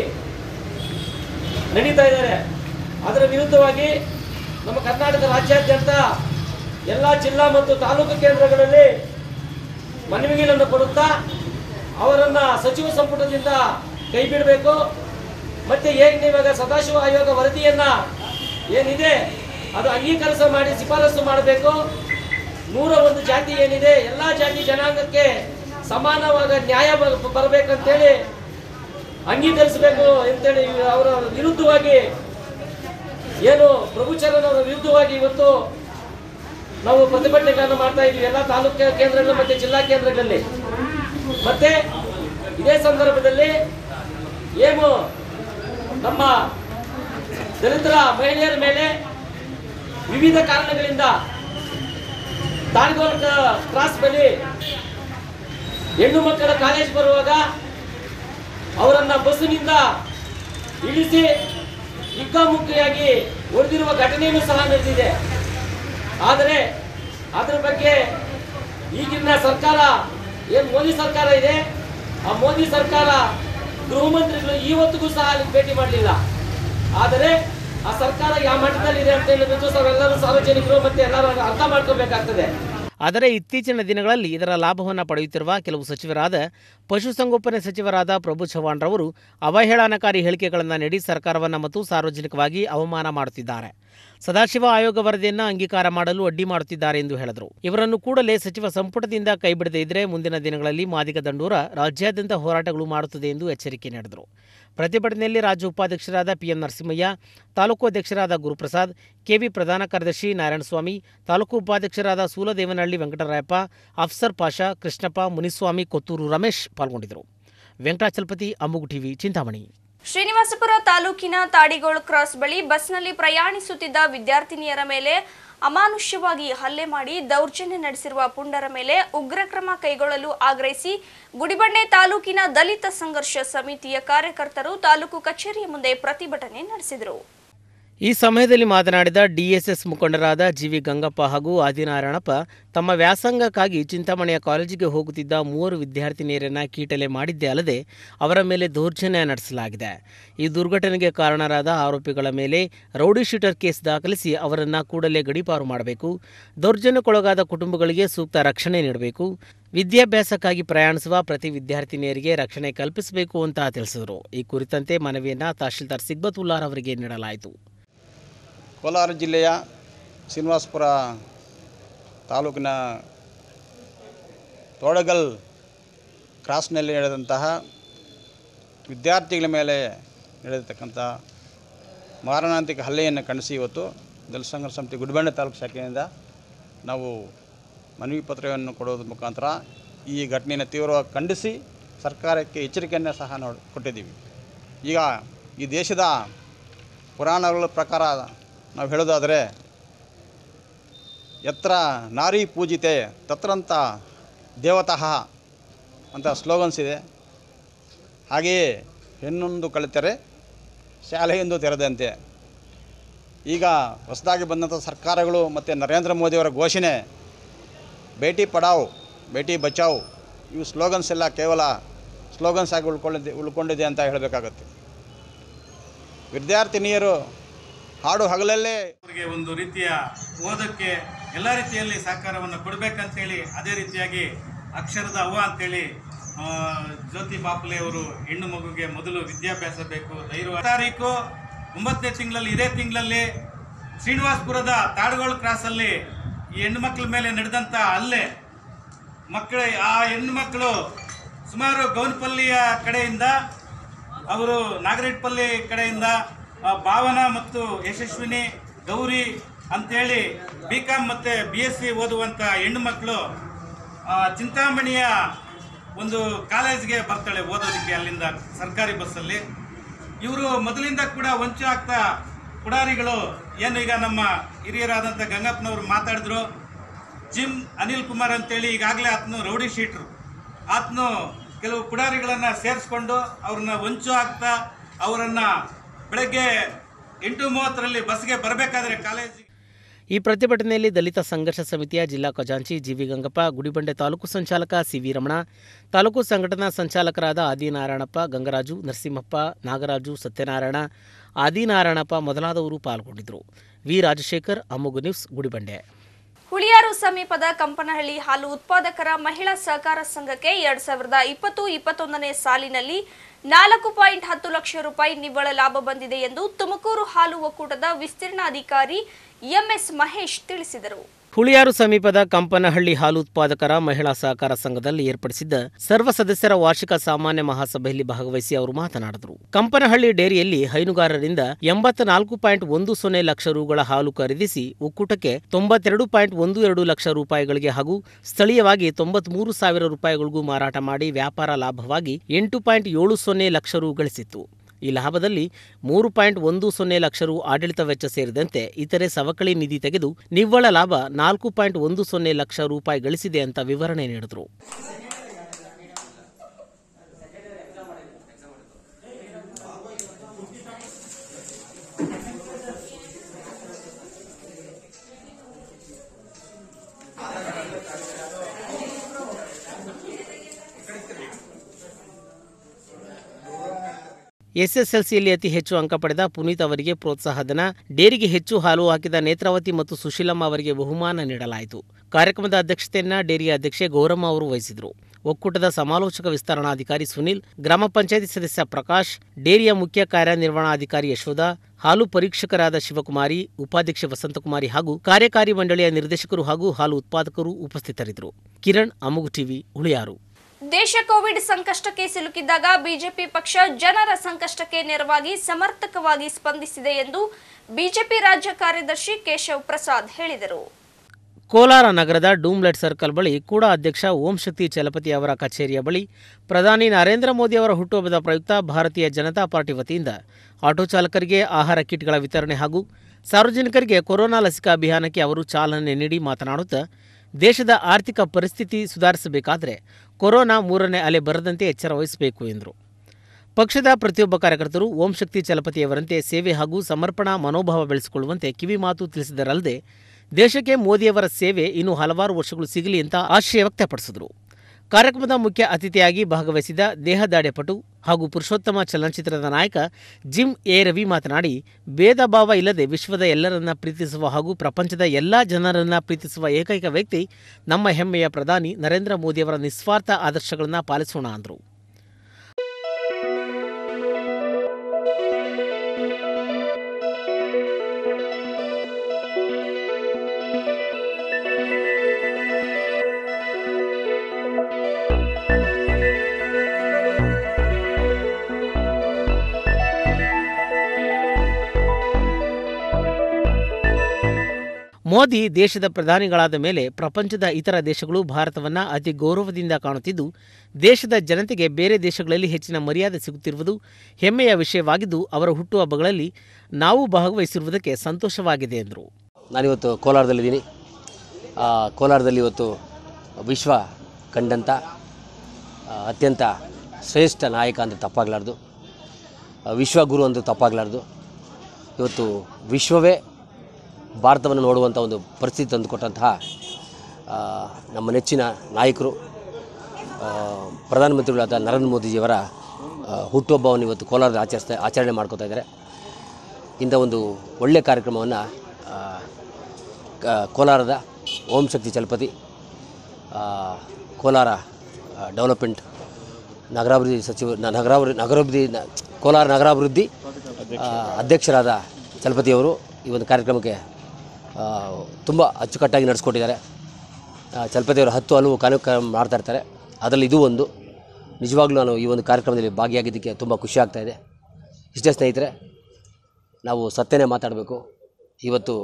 ನಡೀತಾ ಇದ್ದಾರೆ ಅದರ ವಿರುದ್ಧವಾಗಿ ನಮ್ಮ ಕರ್ನಾಟಕ ರಾಜ್ಯಾದ್ಯಂತ ಎಲ್ಲ ಜಿಲ್ಲಾ ಮತ್ತು ತಾಲೂಕು ಕೇಂದ್ರಗಳಲ್ಲಿ ಮನವಿಗಳನ್ನು ಕೊಡುತ್ತಾ ಅವರನ್ನ ಸಚಿವ ಸಂಪುಟದಿಂದ ಕೈ ಬಿಡಬೇಕು ಮತ್ತೆ ಹೇಗೆ ಇವಾಗ ಸದಾಶಿವ ಆಯೋಗ ವರದಿಯನ್ನ ಏನಿದೆ ಅದು ಅಂಗೀಕರಿಸ ಮಾಡಿ ಶಿಫಾರಸು ಮಾಡಬೇಕು ನೂರ ಒಂದು ಜಾತಿ ಏನಿದೆ ಎಲ್ಲ ಜಾತಿ ಜನಾಂಗಕ್ಕೆ ಸಮಾನವಾದ ನ್ಯಾಯ ಬ- ಬರಬೇಕಂತೇಳಿ ಅಂಗೀಕರಿಸಬೇಕು ಅಂತೇಳಿ ಅವರ ವಿರುದ್ಧವಾಗಿ ಏನು ಪ್ರಭುಚರನ್ ಅವರ ವಿರುದ್ಧವಾಗಿ ಇವತ್ತು ನಾವು ಪ್ರತಿಭಟನೆಗಳನ್ನು ಮಾಡ್ತಾ ಇದ್ದೀವಿ ಎಲ್ಲ ತಾಲೂಕು ಕೇಂದ್ರಗಳು ಮತ್ತೆ ಜಿಲ್ಲಾ ಕೇಂದ್ರಗಳಲ್ಲಿ ಮತ್ತೆ ಇದೇ ಸಂದರ್ಭದಲ್ಲಿ ಏನು ನಮ್ಮ ದಲಿತರ ಮಹಿಳೆಯರ ಮೇಲೆ ವಿವಿಧ ಕಾರಣಗಳಿಂದ ತಾಳ್ಗೋಲ್ ಕ್ರಾಸ್ ಬಳಿ ಹೆಣ್ಣು ಮಕ್ಕಳ ಕಾಲೇಜ್ ಬರುವಾಗ ಅವರನ್ನ ಬಸ್ಸಿನಿಂದ ಇಳಿಸಿ ಮುಖಾಮುಖಿಯಾಗಿ ಹೊಡೆದಿರುವ ಘಟನೆಯೂ ಸಹ ನಡೆದಿದೆ ಆದರೆ ಅದರ ಬಗ್ಗೆ ಈಗಿನ ಸರ್ಕಾರ ಏನು ಮೋದಿ ಸರ್ಕಾರ ಇದೆ ಆ ಮೋದಿ ಸರ್ಕಾರ ಗೃಹ ಮಂತ್ರಿಗಳು ಇವತ್ತಿಗೂ ಸಹ ಅಲ್ಲಿ ಭೇಟಿ ಮಾಡಲಿಲ್ಲ ಆದರೆ ಆ ಸರ್ಕಾರ ಯಾವ ಮಟ್ಟದಲ್ಲಿದೆ ಅಂತ ಹೇಳಿಬಿಟ್ಟು ನಾವೆಲ್ಲರೂ ಸಾರ್ವಜನಿಕರು ಮತ್ತೆ ಎಲ್ಲರೂ ಅರ್ಥ ಮಾಡ್ಕೋಬೇಕಾಗ್ತದೆ ಆದರೆ ಇತ್ತೀಚಿನ ದಿನಗಳಲ್ಲಿ ಇದರ ಲಾಭವನ್ನು ಪಡೆಯುತ್ತಿರುವ ಕೆಲವು ಸಚಿವರಾದ ಪಶುಸಂಗೋಪನೆ ಸಚಿವರಾದ ಪ್ರಭು ಚವ್ಹಾಣ್ ರವರು ಅವಹೇಳನಕಾರಿ ಹೇಳಿಕೆಗಳನ್ನು ನೀಡಿ ಸರ್ಕಾರವನ್ನು ಮತ್ತು ಸಾರ್ವಜನಿಕವಾಗಿ ಅವಮಾನ ಮಾಡುತ್ತಿದ್ದಾರೆ ಸದಾಶಿವ ಆಯೋಗ ವರದಿಯನ್ನು ಅಂಗೀಕಾರ ಮಾಡಲು ಅಡ್ಡಿ ಮಾಡುತ್ತಿದ್ದಾರೆ ಎಂದು ಹೇಳಿದರು ಇವರನ್ನು ಕೂಡಲೇ ಸಚಿವ ಸಂಪುಟದಿಂದ ಕೈಬಿಡದೇ ಇದ್ದರೆ ಮುಂದಿನ ದಿನಗಳಲ್ಲಿ ಮಾದಿಗ ದಂಡೂರ ರಾಜ್ಯಾದ್ಯಂತ ಹೋರಾಟಗಳು ಮಾಡುತ್ತದೆ ಎಂದು ಎಚ್ಚರಿಕೆ ನೀಡಿದರು ಪ್ರತಿಭಟನೆಯಲ್ಲಿ ರಾಜ್ಯ ಉಪಾಧ್ಯಕ್ಷರಾದ ಪಿಎಂ ನರಸಿಂಹಯ್ಯ ತಾಲೂಕು ಅಧ್ಯಕ್ಷರಾದ ಗುರುಪ್ರಸಾದ್ ಕೆವಿ ಪ್ರಧಾನ ಕಾರ್ಯದರ್ಶಿ ನಾರಾಯಣಸ್ವಾಮಿ ತಾಲೂಕು ಉಪಾಧ್ಯಕ್ಷರಾದ ಸೂಲದೇವನಹಳ್ಳಿ ವೆಂಕಟರಾಯಪ್ಪ ಅಫ್ಸರ್ ಪಾಷಾ ಕೃಷ್ಣಪ್ಪ ಮುನಿಸ್ವಾಮಿ ಕೊತ್ತೂರು ರಮೇಶ್ ಪಾಲ್ಗೊಂಡಿದ್ದರು ವೆಂಕಟಾಚಲಪತಿ ಅಮ್ಮುಗು ಟಿವಿ ಚಿಂತಾಮಣಿ ಶ್ರೀನಿವಾಸಪುರ ತಾಲೂಕಿನ ತಾಡಿಗೋಳು ಕ್ರಾಸ್ ಬಳಿ ಬಸ್ನಲ್ಲಿ ಪ್ರಯಾಣಿಸುತ್ತಿದ್ದ ವಿದ್ಯಾರ್ಥಿನಿಯರ ಮೇಲೆ ಅಮಾನುಷ್ಯವಾಗಿ ಹಲ್ಲೆ ಮಾಡಿ ದೌರ್ಜನ್ಯ ನಡೆಸಿರುವ ಪುಂಡರ ಮೇಲೆ ಉಗ್ರ ಕ್ರಮ ಕೈಗೊಳ್ಳಲು ಆಗ್ರಹಿಸಿ ಗುಡಿಬಂಡೆ ತಾಲೂಕಿನ ದಲಿತ ಸಂಘರ್ಷ ಸಮಿತಿಯ ಕಾರ್ಯಕರ್ತರು ತಾಲೂಕು ಕಚೇರಿಯ ಮುಂದೆ ಪ್ರತಿಭಟನೆ ನಡೆಸಿದರು ಈ ಸಮಯದಲ್ಲಿ ಮಾತನಾಡಿದ ಡಿಎಸ್ಎಸ್ ಮುಖಂಡರಾದ ಜಿವಿ ಗಂಗಪ್ಪ ಹಾಗೂ ಆದಿನಾರಾಯಣಪ್ಪ ತಮ್ಮ ವ್ಯಾಸಂಗಕ್ಕಾಗಿ ಚಿಂತಾಮಣಿಯ ಕಾಲೇಜಿಗೆ ಹೋಗುತ್ತಿದ್ದ ಮೂವರು ವಿದ್ಯಾರ್ಥಿನಿಯರನ್ನ ಕೀಟಲೆ ಮಾಡಿದ್ದೇ ಅಲ್ಲದೆ ಅವರ ಮೇಲೆ ದೌರ್ಜನ್ಯ ನಡೆಸಲಾಗಿದೆ ಈ ದುರ್ಘಟನೆಗೆ ಕಾರಣರಾದ ಆರೋಪಿಗಳ ಮೇಲೆ ರೌಡಿ ಶೀಟರ್ ಕೇಸ್ ದಾಖಲಿಸಿ ಅವರನ್ನು ಕೂಡಲೇ ಗಡೀಪಾರು ಮಾಡಬೇಕು ದೌರ್ಜನ್ಯಕ್ಕೊಳಗಾದ ಕುಟುಂಬಗಳಿಗೆ ಸೂಕ್ತ ರಕ್ಷಣೆ ನೀಡಬೇಕು ವಿದ್ಯಾಭ್ಯಾಸಕ್ಕಾಗಿ ಪ್ರಯಾಣಿಸುವ ಪ್ರತಿ ವಿದ್ಯಾರ್ಥಿನಿಯರಿಗೆ ರಕ್ಷಣೆ ಕಲ್ಪಿಸಬೇಕು ಅಂತ ತಿಳಿಸಿದರು ಈ ಕುರಿತಂತೆ ಮನವಿಯನ್ನು ತಹಶೀಲ್ದಾರ್ ಸಿಗ್ಬತುಲ್ಲಾರ್ ಅವರಿಗೆ ನೀಡಲಾಯಿತು ಕೋಲಾರ ಜಿಲ್ಲೆಯ ಶ್ರೀನಿವಾಸಪುರ ತಾಲೂಕಿನ ತೋಡಗಲ್ ಕ್ರಾಸ್ನಲ್ಲಿ ನಡೆದಂತಹ ವಿದ್ಯಾರ್ಥಿಗಳ ಮೇಲೆ ನಡೆದಿರ್ತಕ್ಕಂಥ ಮಾರಣಾಂತಿಕ ಹಲ್ಲೆಯನ್ನು ಖಂಡಿಸಿ ಇವತ್ತು ದಲಿತ ಸಂಘರ್ಷ ಸಮಿತಿ ಗುಡಿಬಂಡೆ ತಾಲೂಕು ಶಾಖೆಯಿಂದ ನಾವು ಮನವಿ ಪತ್ರವನ್ನು ಕೊಡೋದ್ರ ಮುಖಾಂತರ ಈ ಘಟನೆಯನ್ನು ತೀವ್ರವಾಗಿ ಖಂಡಿಸಿ ಸರ್ಕಾರಕ್ಕೆ ಎಚ್ಚರಿಕೆಯನ್ನು ಸಹ ನೋಡಿ ಕೊಟ್ಟಿದ್ದೀವಿ ಈಗ ಈ ದೇಶದ ಪುರಾಣಗಳ ಪ್ರಕಾರ ನಾವು ಹೇಳೋದಾದರೆ ಯತ್ರ ನಾರಿ ಪೂಜಿತೆ ತತ್ರಂತ ದೇವತಃ ಅಂತ ಸ್ಲೋಗನ್ಸ್ ಇದೆ ಹಾಗೆಯೇ ಹೆಣ್ಣೊಂದು ಕಲಿತರೆ ಶಾಲೆಯೊಂದು ತೆರೆದಂತೆ ಈಗ ಹೊಸದಾಗಿ ಬಂದಂಥ ಸರ್ಕಾರಗಳು ಮತ್ತು ನರೇಂದ್ರ ಮೋದಿಯವರ ಘೋಷಣೆ ಬೇಟಿ ಪಡಾವ್ ಬೇಟಿ ಬಚಾವ್ ಇವು ಸ್ಲೋಗನ್ಸ್ ಎಲ್ಲ ಕೇವಲ ಸ್ಲೋಗನ್ಸ್ ಆಗಿ ಉಳ್ಕೊಂಡಿದೆ ಉಳ್ಕೊಂಡಿದೆ ಅಂತ ಹೇಳಬೇಕಾಗತ್ತೆ ವಿದ್ಯಾರ್ಥಿನಿಯರು ಹಾಡು ಹಗಲಲ್ಲೇ ಅವರಿಗೆ ಒಂದು ರೀತಿಯ ಓದಕ್ಕೆ ಎಲ್ಲ ರೀತಿಯಲ್ಲಿ ಸಹಕಾರವನ್ನು ಕೊಡಬೇಕಂತೇಳಿ ಅದೇ ರೀತಿಯಾಗಿ ಅಕ್ಷರದ ಅವ್ವ ಅಂತೇಳಿ ಆ, ಜ್ಯೋತಿ ಬಾಪುಲೆ ಅವರು ಹೆಣ್ಣು ಮಗುಗೆ ಮೊದಲು ವಿದ್ಯಾಭ್ಯಾಸ ಬೇಕು ಧೈರ್ಯ ತಾರೀಕು ಒಂಬತ್ತನೇ ತಿಂಗಳಲ್ಲಿ ಇದೇ ತಿಂಗಳಲ್ಲಿ ಶ್ರೀನಿವಾಸಪುರದ ತಾಡಗೋಳು ಕ್ರಾಸಲ್ಲಿ ಈ ಹೆಣ್ಣು ಮಕ್ಕಳ ಮೇಲೆ ನಡೆದಂಥ ಹಲ್ಲೆ ಮಕ್ಕಳ ಆ ಹೆಣ್ಣು ಮಕ್ಕಳು ಸುಮಾರು ಗೌನಪಲ್ಲಿಯ ಕಡೆಯಿಂದ ಅವರು ನಾಗರೇಟ್ಪಲ್ಲಿ ಕಡೆಯಿಂದ ಆ, ಭಾವನಾ ಮತ್ತು ಯಶಸ್ವಿನಿ ಗೌರಿ ಅಂತೇಳಿ ಬಿ ಕಾಮ್ ಮತ್ತು ಬಿ ಎಸ್ ಸಿ ಓದುವಂಥ ಹೆಣ್ಣು ಮಕ್ಕಳು ಆ, ಚಿಂತಾಮಣಿಯ ಒಂದು ಕಾಲೇಜ್ಗೆ ಬರ್ತಾಳೆ ಓದೋದಕ್ಕೆ ಅಲ್ಲಿಂದ ಸರ್ಕಾರಿ ಬಸ್ಸಲ್ಲಿ ಇವರು ಮೊದಲಿಂದ ಕೂಡ ವಂಚ ಆಗ್ತಾ ಪುಡಾರಿಗಳು ಏನು ಈಗ ನಮ್ಮ ಹಿರಿಯರಾದಂಥ ಗಂಗಪ್ಪನವರು ಮಾತಾಡಿದ್ರು ಜಿಮ್ ಅನಿಲ್ ಕುಮಾರ್ ಅಂತೇಳಿ ಈಗಾಗಲೇ ಆತನು ರೌಡಿ ಶೀಟ್ರು ಆತನು ಕೆಲವು ಪುಡಾರಿಗಳನ್ನು ಸೇರಿಸ್ಕೊಂಡು ಅವ್ರನ್ನ ವಂಚು ಆಗ್ತಾ ಅವರನ್ನು ಬೆಳಗ್ಗೆ ಎಂಟು ಮೂವತ್ತರಲ್ಲಿ ಬಸ್ಗೆ ಬರಬೇಕಾದ್ರೆ ಕಾಲೇಜ್ ಈ ಪ್ರತಿಭಟನೆಯಲ್ಲಿ ದಲಿತ ಸಂಘರ್ಷ ಸಮಿತಿಯ ಜಿಲ್ಲಾ ಖಜಾಂಚಿ ಜಿವಿ ಗಂಗಪ್ಪ ಗುಡಿಬಂಡೆ ತಾಲೂಕು ಸಂಚಾಲಕ ಸಿವಿ ರಮಣ ತಾಲೂಕು ಸಂಘಟನಾ ಸಂಚಾಲಕರಾದ ಆದಿನಾರಾಯಣಪ್ಪ ಗಂಗರಾಜು ನರಸಿಂಹಪ್ಪ ನಾಗರಾಜು ಸತ್ಯನಾರಾಯಣ ಆದಿನಾರಾಯಣಪ್ಪ ಮೊದಲಾದವರು ಪಾಲ್ಗೊಂಡಿದ್ದರು ವಿ ರಾಜಶೇಖರ್ ಅಮ್ಮುಗು ನ್ಯೂಸ್ ಗುಡಿಬಂಡೆ ಹುಳಿಯಾರು ಸಮೀಪದ ಕಂಪನಹಳ್ಳಿ ಹಾಲು ಉತ್ಪಾದಕರ ಮಹಿಳಾ ಸಹಕಾರ ಸಂಘಕ್ಕೆ ಎರಡ್ ಸಾವಿರದ ಇಪ್ಪತ್ತು ಇಪ್ಪತ್ತೊಂದನೇ ಸಾಲಿನಲ್ಲಿ ನಾಲ್ಕು ಪಾಯಿಂಟ್ ಹತ್ತು ಲಕ್ಷ ರೂಪಾಯಿ ನಿವ್ವಳ ಲಾಭ ಬಂದಿದೆ ಎಂದು ತುಮಕೂರು ಹಾಲು ಒಕ್ಕೂಟದ ವಿಸ್ತೀರ್ಣಾಧಿಕಾರಿ ಎಂಎಸ್ ಮಹೇಶ್ ತಿಳಿಸಿದರು ಹುಳಿಯಾರು ಸಮೀಪದ ಕಂಪನಹಳ್ಳಿ ಹಾಲು ಉತ್ಪಾದಕರ ಮಹಿಳಾ ಸಹಕಾರ ಸಂಘದಲ್ಲಿ ಏರ್ಪಡಿಸಿದ್ದ ಸರ್ವ ಸದಸ್ಯರ ವಾರ್ಷಿಕ ಸಾಮಾನ್ಯ ಮಹಾಸಭೆಯಲ್ಲಿ ಭಾಗವಹಿಸಿ ಅವರು ಮಾತನಾಡಿದರು ಕಂಪನಹಳ್ಳಿ ಡೇರಿಯಲ್ಲಿ ಹೈನುಗಾರರಿಂದ ಎಂಬತ್ನಾಲ್ಕು ಪಾಯಿಂಟ್ ಒಂದು ಸೊನ್ನೆ ಲಕ್ಷ ರುಗಳ ಹಾಲು ಖರೀದಿಸಿ ಒಕ್ಕೂಟಕ್ಕೆ ತೊಂಬತ್ತೆರಡು ಪಾಯಿಂಟ್ ಒಂದು ಎರಡು ಲಕ್ಷ ರೂಪಾಯಿಗಳಿಗೆ ಹಾಗೂ ಸ್ಥಳೀಯವಾಗಿ ತೊಂಬತ್ಮೂರು ಸಾವಿರ ರೂಪಾಯಿಗಳಿಗೂ ಮಾರಾಟ ಮಾಡಿ ವ್ಯಾಪಾರ ಲಾಭವಾಗಿ ಎಂಟು ಪಾಯಿಂಟ್ ಏಳು ಸೊನ್ನೆ ಲಕ್ಷ ರು ಗಳಿಸಿತ್ತು ಈ ಲಾಭದಲ್ಲಿ ಮೂರು ಪಾಯಿಂಟ್ ಒಂದು ಸೊನ್ನೆ ಲಕ್ಷ ರು ಆಡಳಿತ ವೆಚ್ಚ ಸೇರಿದಂತೆ ಇತರೆ ಸವಕಳಿ ನಿಧಿ ತೆಗೆದು ನಿವ್ವಳ ಲಾಭ ನಾಲ್ಕು ಪಾಯಿಂಟ್ ಒಂದು ಸೊನ್ನೆ ಲಕ್ಷ ರೂಪಾಯಿ ಗಳಿಸಿದೆ ಅಂತ ವಿವರಣೆ ನೀಡಿದರು ಎಸ್ಎಸ್ಎಲ್ಸಿಯಲ್ಲಿ ಅತಿ ಹೆಚ್ಚು ಅಂಕ ಪಡೆದ ಪುನೀತ್ ಅವರಿಗೆ ಪ್ರೋತ್ಸಾಹಧನ ಡೇರಿಗೆ ಹೆಚ್ಚು ಹಾಲು ಹಾಕಿದ ನೇತ್ರಾವತಿ ಮತ್ತು ಸುಶೀಲಮ್ಮ ಅವರಿಗೆ ಬಹುಮಾನ ನೀಡಲಾಯಿತು ಕಾರ್ಯಕ್ರಮದ ಅಧ್ಯಕ್ಷತೆಯನ್ನ ಡೇರಿಯ ಅಧ್ಯಕ್ಷೆ ಗೌರಮ್ಮ ಅವರು ವಹಿಸಿದರು ಒಕ್ಕೂಟದ ಸಮಾಲೋಚಕ ವಿಸ್ತರಣಾಧಿಕಾರಿ ಸುನಿಲ್ ಗ್ರಾಮ ಪಂಚಾಯತಿ ಸದಸ್ಯ ಪ್ರಕಾಶ್ ಡೇರಿಯ ಮುಖ್ಯ ಕಾರ್ಯನಿರ್ವಹಣಾಧಿಕಾರಿ ಯಶೋಧ ಹಾಲು ಪರೀಕ್ಷಕರಾದ ಶಿವಕುಮಾರಿ ಉಪಾಧ್ಯಕ್ಷೆ ವಸಂತಕುಮಾರಿ ಹಾಗೂ ಕಾರ್ಯಕಾರಿ ಮಂಡಳಿಯ ನಿರ್ದೇಶಕರು ಹಾಗೂ ಹಾಲು ಉತ್ಪಾದಕರು ಉಪಸ್ಥಿತರಿದ್ದರು ಕಿರಣ್ ಅಮುಗು ಟಿವಿ ಹುಳಿಯಾರು ದೇಶ ಕೋವಿಡ್ ಸಂಕಷ್ಟಕ್ಕೆ ಸಿಲುಕಿದ್ದಾಗ ಬಿಜೆಪಿ ಪಕ್ಷ ಜನರ ಸಂಕಷ್ಟಕ್ಕೆ ನೆರವಾಗಿ ಸಮರ್ಥಕವಾಗಿ ಸ್ಪಂದಿಸಿದೆ ಎಂದು ಬಿಜೆಪಿ ರಾಜ್ಯ ಕಾರ್ಯದರ್ಶಿ ಕೇಶವ್ ಪ್ರಸಾದ್ ಹೇಳಿದರು ಕೋಲಾರ ನಗರದ ಡೂಮ್ಲೆಟ್ ಸರ್ಕಲ್ ಬಳಿ ಕೂಡ ಅಧ್ಯಕ್ಷ ಓಂ ಶಕ್ತಿ ಚಲಪತಿ ಅವರ ಕಚೇರಿಯ ಬಳಿ ಪ್ರಧಾನಿ ನರೇಂದ್ರ ಮೋದಿ ಅವರ ಹುಟ್ಟುಹಬ್ಬದ ಪ್ರಯುಕ್ತ ಭಾರತೀಯ ಜನತಾ ಪಾರ್ಟಿ ವತಿಯಿಂದ ಆಟೋ ಚಾಲಕರಿಗೆ ಆಹಾರ ಕಿಟ್ಗಳ ವಿತರಣೆ ಹಾಗೂ ಸಾರ್ವಜನಿಕರಿಗೆ ಕೊರೋನಾ ಲಸಿಕಾ ಅಭಿಯಾನಕ್ಕೆ ಅವರು ಚಾಲನೆ ನೀಡಿ ಮಾತನಾಡುತ್ತಾ ದೇಶದ ಆರ್ಥಿಕ ಪರಿಸ್ಥಿತಿ ಸುಧಾರಿಸಬೇಕಾದರೆ ಕೊರೋನಾ ಮೂರನೇ ಅಲೆ ಬರದಂತೆ ಎಚ್ಚರ ವಹಿಸಬೇಕು ಎಂದರು ಪಕ್ಷದ ಪ್ರತಿಯೊಬ್ಬ ಕಾರ್ಯಕರ್ತರು ಓಂ ಶಕ್ತಿ ಚಲಪತಿಯವರಂತೆ ಸೇವೆ ಹಾಗೂ ಸಮರ್ಪಣಾ ಮನೋಭಾವ ಬೆಳೆಸಿಕೊಳ್ಳುವಂತೆ ಕಿವಿಮಾತು ತಿಳಿಸಿದರಲ್ಲದೆ ದೇಶಕ್ಕೆ ಮೋದಿಯವರ ಸೇವೆ ಇನ್ನೂ ಹಲವಾರು ವರ್ಷಗಳು ಸಿಗಲಿ ಅಂತ ಆಶಯ ವ್ಯಕ್ತಪಡಿಸಿದರು ಕಾರ್ಯಕ್ರಮದ ಮುಖ್ಯ ಅತಿಥಿಯಾಗಿ ಭಾಗವಹಿಸಿದ ದೇಹದಾಡ್ಯಪಟು ಹಾಗೂ ಪುರುಷೋತ್ತಮ ಚಲನಚಿತ್ರದ ನಾಯಕ ಜಿಮ್ ಎ ರವಿ ಮಾತನಾಡಿ ಭೇದ ಭಾವ ಇಲ್ಲದೆ ವಿಶ್ವದ ಎಲ್ಲರನ್ನ ಪ್ರೀತಿಸುವ ಹಾಗೂ ಪ್ರಪಂಚದ ಎಲ್ಲ ಜನರನ್ನ ಪ್ರೀತಿಸುವ ಏಕೈಕ ವ್ಯಕ್ತಿ ನಮ್ಮ ಹೆಮ್ಮೆಯ ಪ್ರಧಾನಿ ನರೇಂದ್ರ ಮೋದಿಯವರ ನಿಸ್ವಾರ್ಥ ಆದರ್ಶಗಳನ್ನು ಪಾಲಿಸೋಣ ಅಂದರು ಮೋದಿ ದೇಶದ ಪ್ರಧಾನಿಗಳಾದ ಮೇಲೆ ಪ್ರಪಂಚದ ಇತರ ದೇಶಗಳು ಭಾರತವನ್ನ ಅತಿ ಗೌರವದಿಂದ ಕಾಣುತ್ತಿದ್ದು ದೇಶದ ಜನತೆಗೆ ಬೇರೆ ದೇಶಗಳಲ್ಲಿ ಹೆಚ್ಚಿನ ಮರ್ಯಾದೆ ಸಿಗುತ್ತಿರುವುದು ಹೆಮ್ಮೆಯ ವಿಷಯವಾಗಿದ್ದು ಅವರ ಹುಟ್ಟುಹಬ್ಬಗಳಲ್ಲಿ ನಾವು ಭಾಗವಹಿಸಿರುವುದಕ್ಕೆ ಸಂತೋಷವಾಗಿದೆ ಎಂದರು ನಾನಿವತ್ತು ಕೋಲಾರದಲ್ಲಿದ್ದೀನಿ ಆ, ಕೋಲಾರದಲ್ಲಿ ಇವತ್ತು ವಿಶ್ವ ಕಂಡಂಥ ಆ, ಅತ್ಯಂತ ಶ್ರೇಷ್ಠ ನಾಯಕ ಅಂದರೆ ತಪ್ಪಾಗಲಾರ್ದು ಆ, ವಿಶ್ವಗುರು ಅಂದರೂ ತಪ್ಪಾಗಲಾರ್ದು ಇವತ್ತು ವಿಶ್ವವೇ ಭಾರತವನ್ನು ನೋಡುವಂಥ ಒಂದು ಪರಿಸ್ಥಿತಿ ತಂದುಕೊಟ್ಟಂತಹ ಆ, ನಮ್ಮ ನೆಚ್ಚಿನ ನಾಯಕರು ಆ, ಪ್ರಧಾನಮಂತ್ರಿಗಳಾದ ನರೇಂದ್ರ ಮೋದಿಜಿಯವರ ಆ, ಹುಟ್ಟುಹಬ್ಬವನ್ನು ಇವತ್ತು ಕೋಲಾರದಲ್ಲಿ ಆಚರಿಸ್ತಾ ಆಚರಣೆ ಮಾಡ್ಕೋತಾ ಇದ್ದಾರೆ ಇಂಥ ಒಂದು ಒಳ್ಳೆಯ ಕಾರ್ಯಕ್ರಮವನ್ನು ಕೋಲಾರದ ಓಂ ಶಕ್ತಿ ಚಲಪತಿ ಆ, ಕೋಲಾರ ಆ, ಡೆವಲಪ್ಮೆಂಟ್ ನಗರಾಭಿವೃದ್ಧಿ ಸಚಿವ ನ- ನಗರಾಭಿವೃದ್ಧಿ ನಗರಾಭಿವೃದ್ಧಿ ನ- ಕೋಲಾರ ನಗರಾಭಿವೃದ್ಧಿ ಆ, ಅಧ್ಯಕ್ಷರಾದ ಚಲಪತಿಯವರು ಈ ಒಂದು ಕಾರ್ಯಕ್ರಮಕ್ಕೆ ತುಂಬ ಅಚ್ಚುಕಟ್ಟಾಗಿ ನಡೆಸ್ಕೊಟ್ಟಿದ್ದಾರೆ ಆ, ಚಲಪತಿಯವರು ಹತ್ತು ಹಲವು ಕಾರ್ಯಕ್ರಮ ಮಾಡ್ತಾ ಇರ್ತಾರೆ ಅದರಲ್ಲಿ ಇದು ಒಂದು ನಿಜವಾಗ್ಲೂ ನಾನು ಈ ಒಂದು ಕಾರ್ಯಕ್ರಮದಲ್ಲಿ ಭಾಗಿಯಾಗಿದ್ದಕ್ಕೆ ತುಂಬ ಖುಷಿ ಆಗ್ತಾ ಇದೆ ಇಷ್ಟೇ ಸ್ನೇಹಿತರೆ ನಾವು ಸತ್ಯನೇ ಮಾತಾಡಬೇಕು ಇವತ್ತು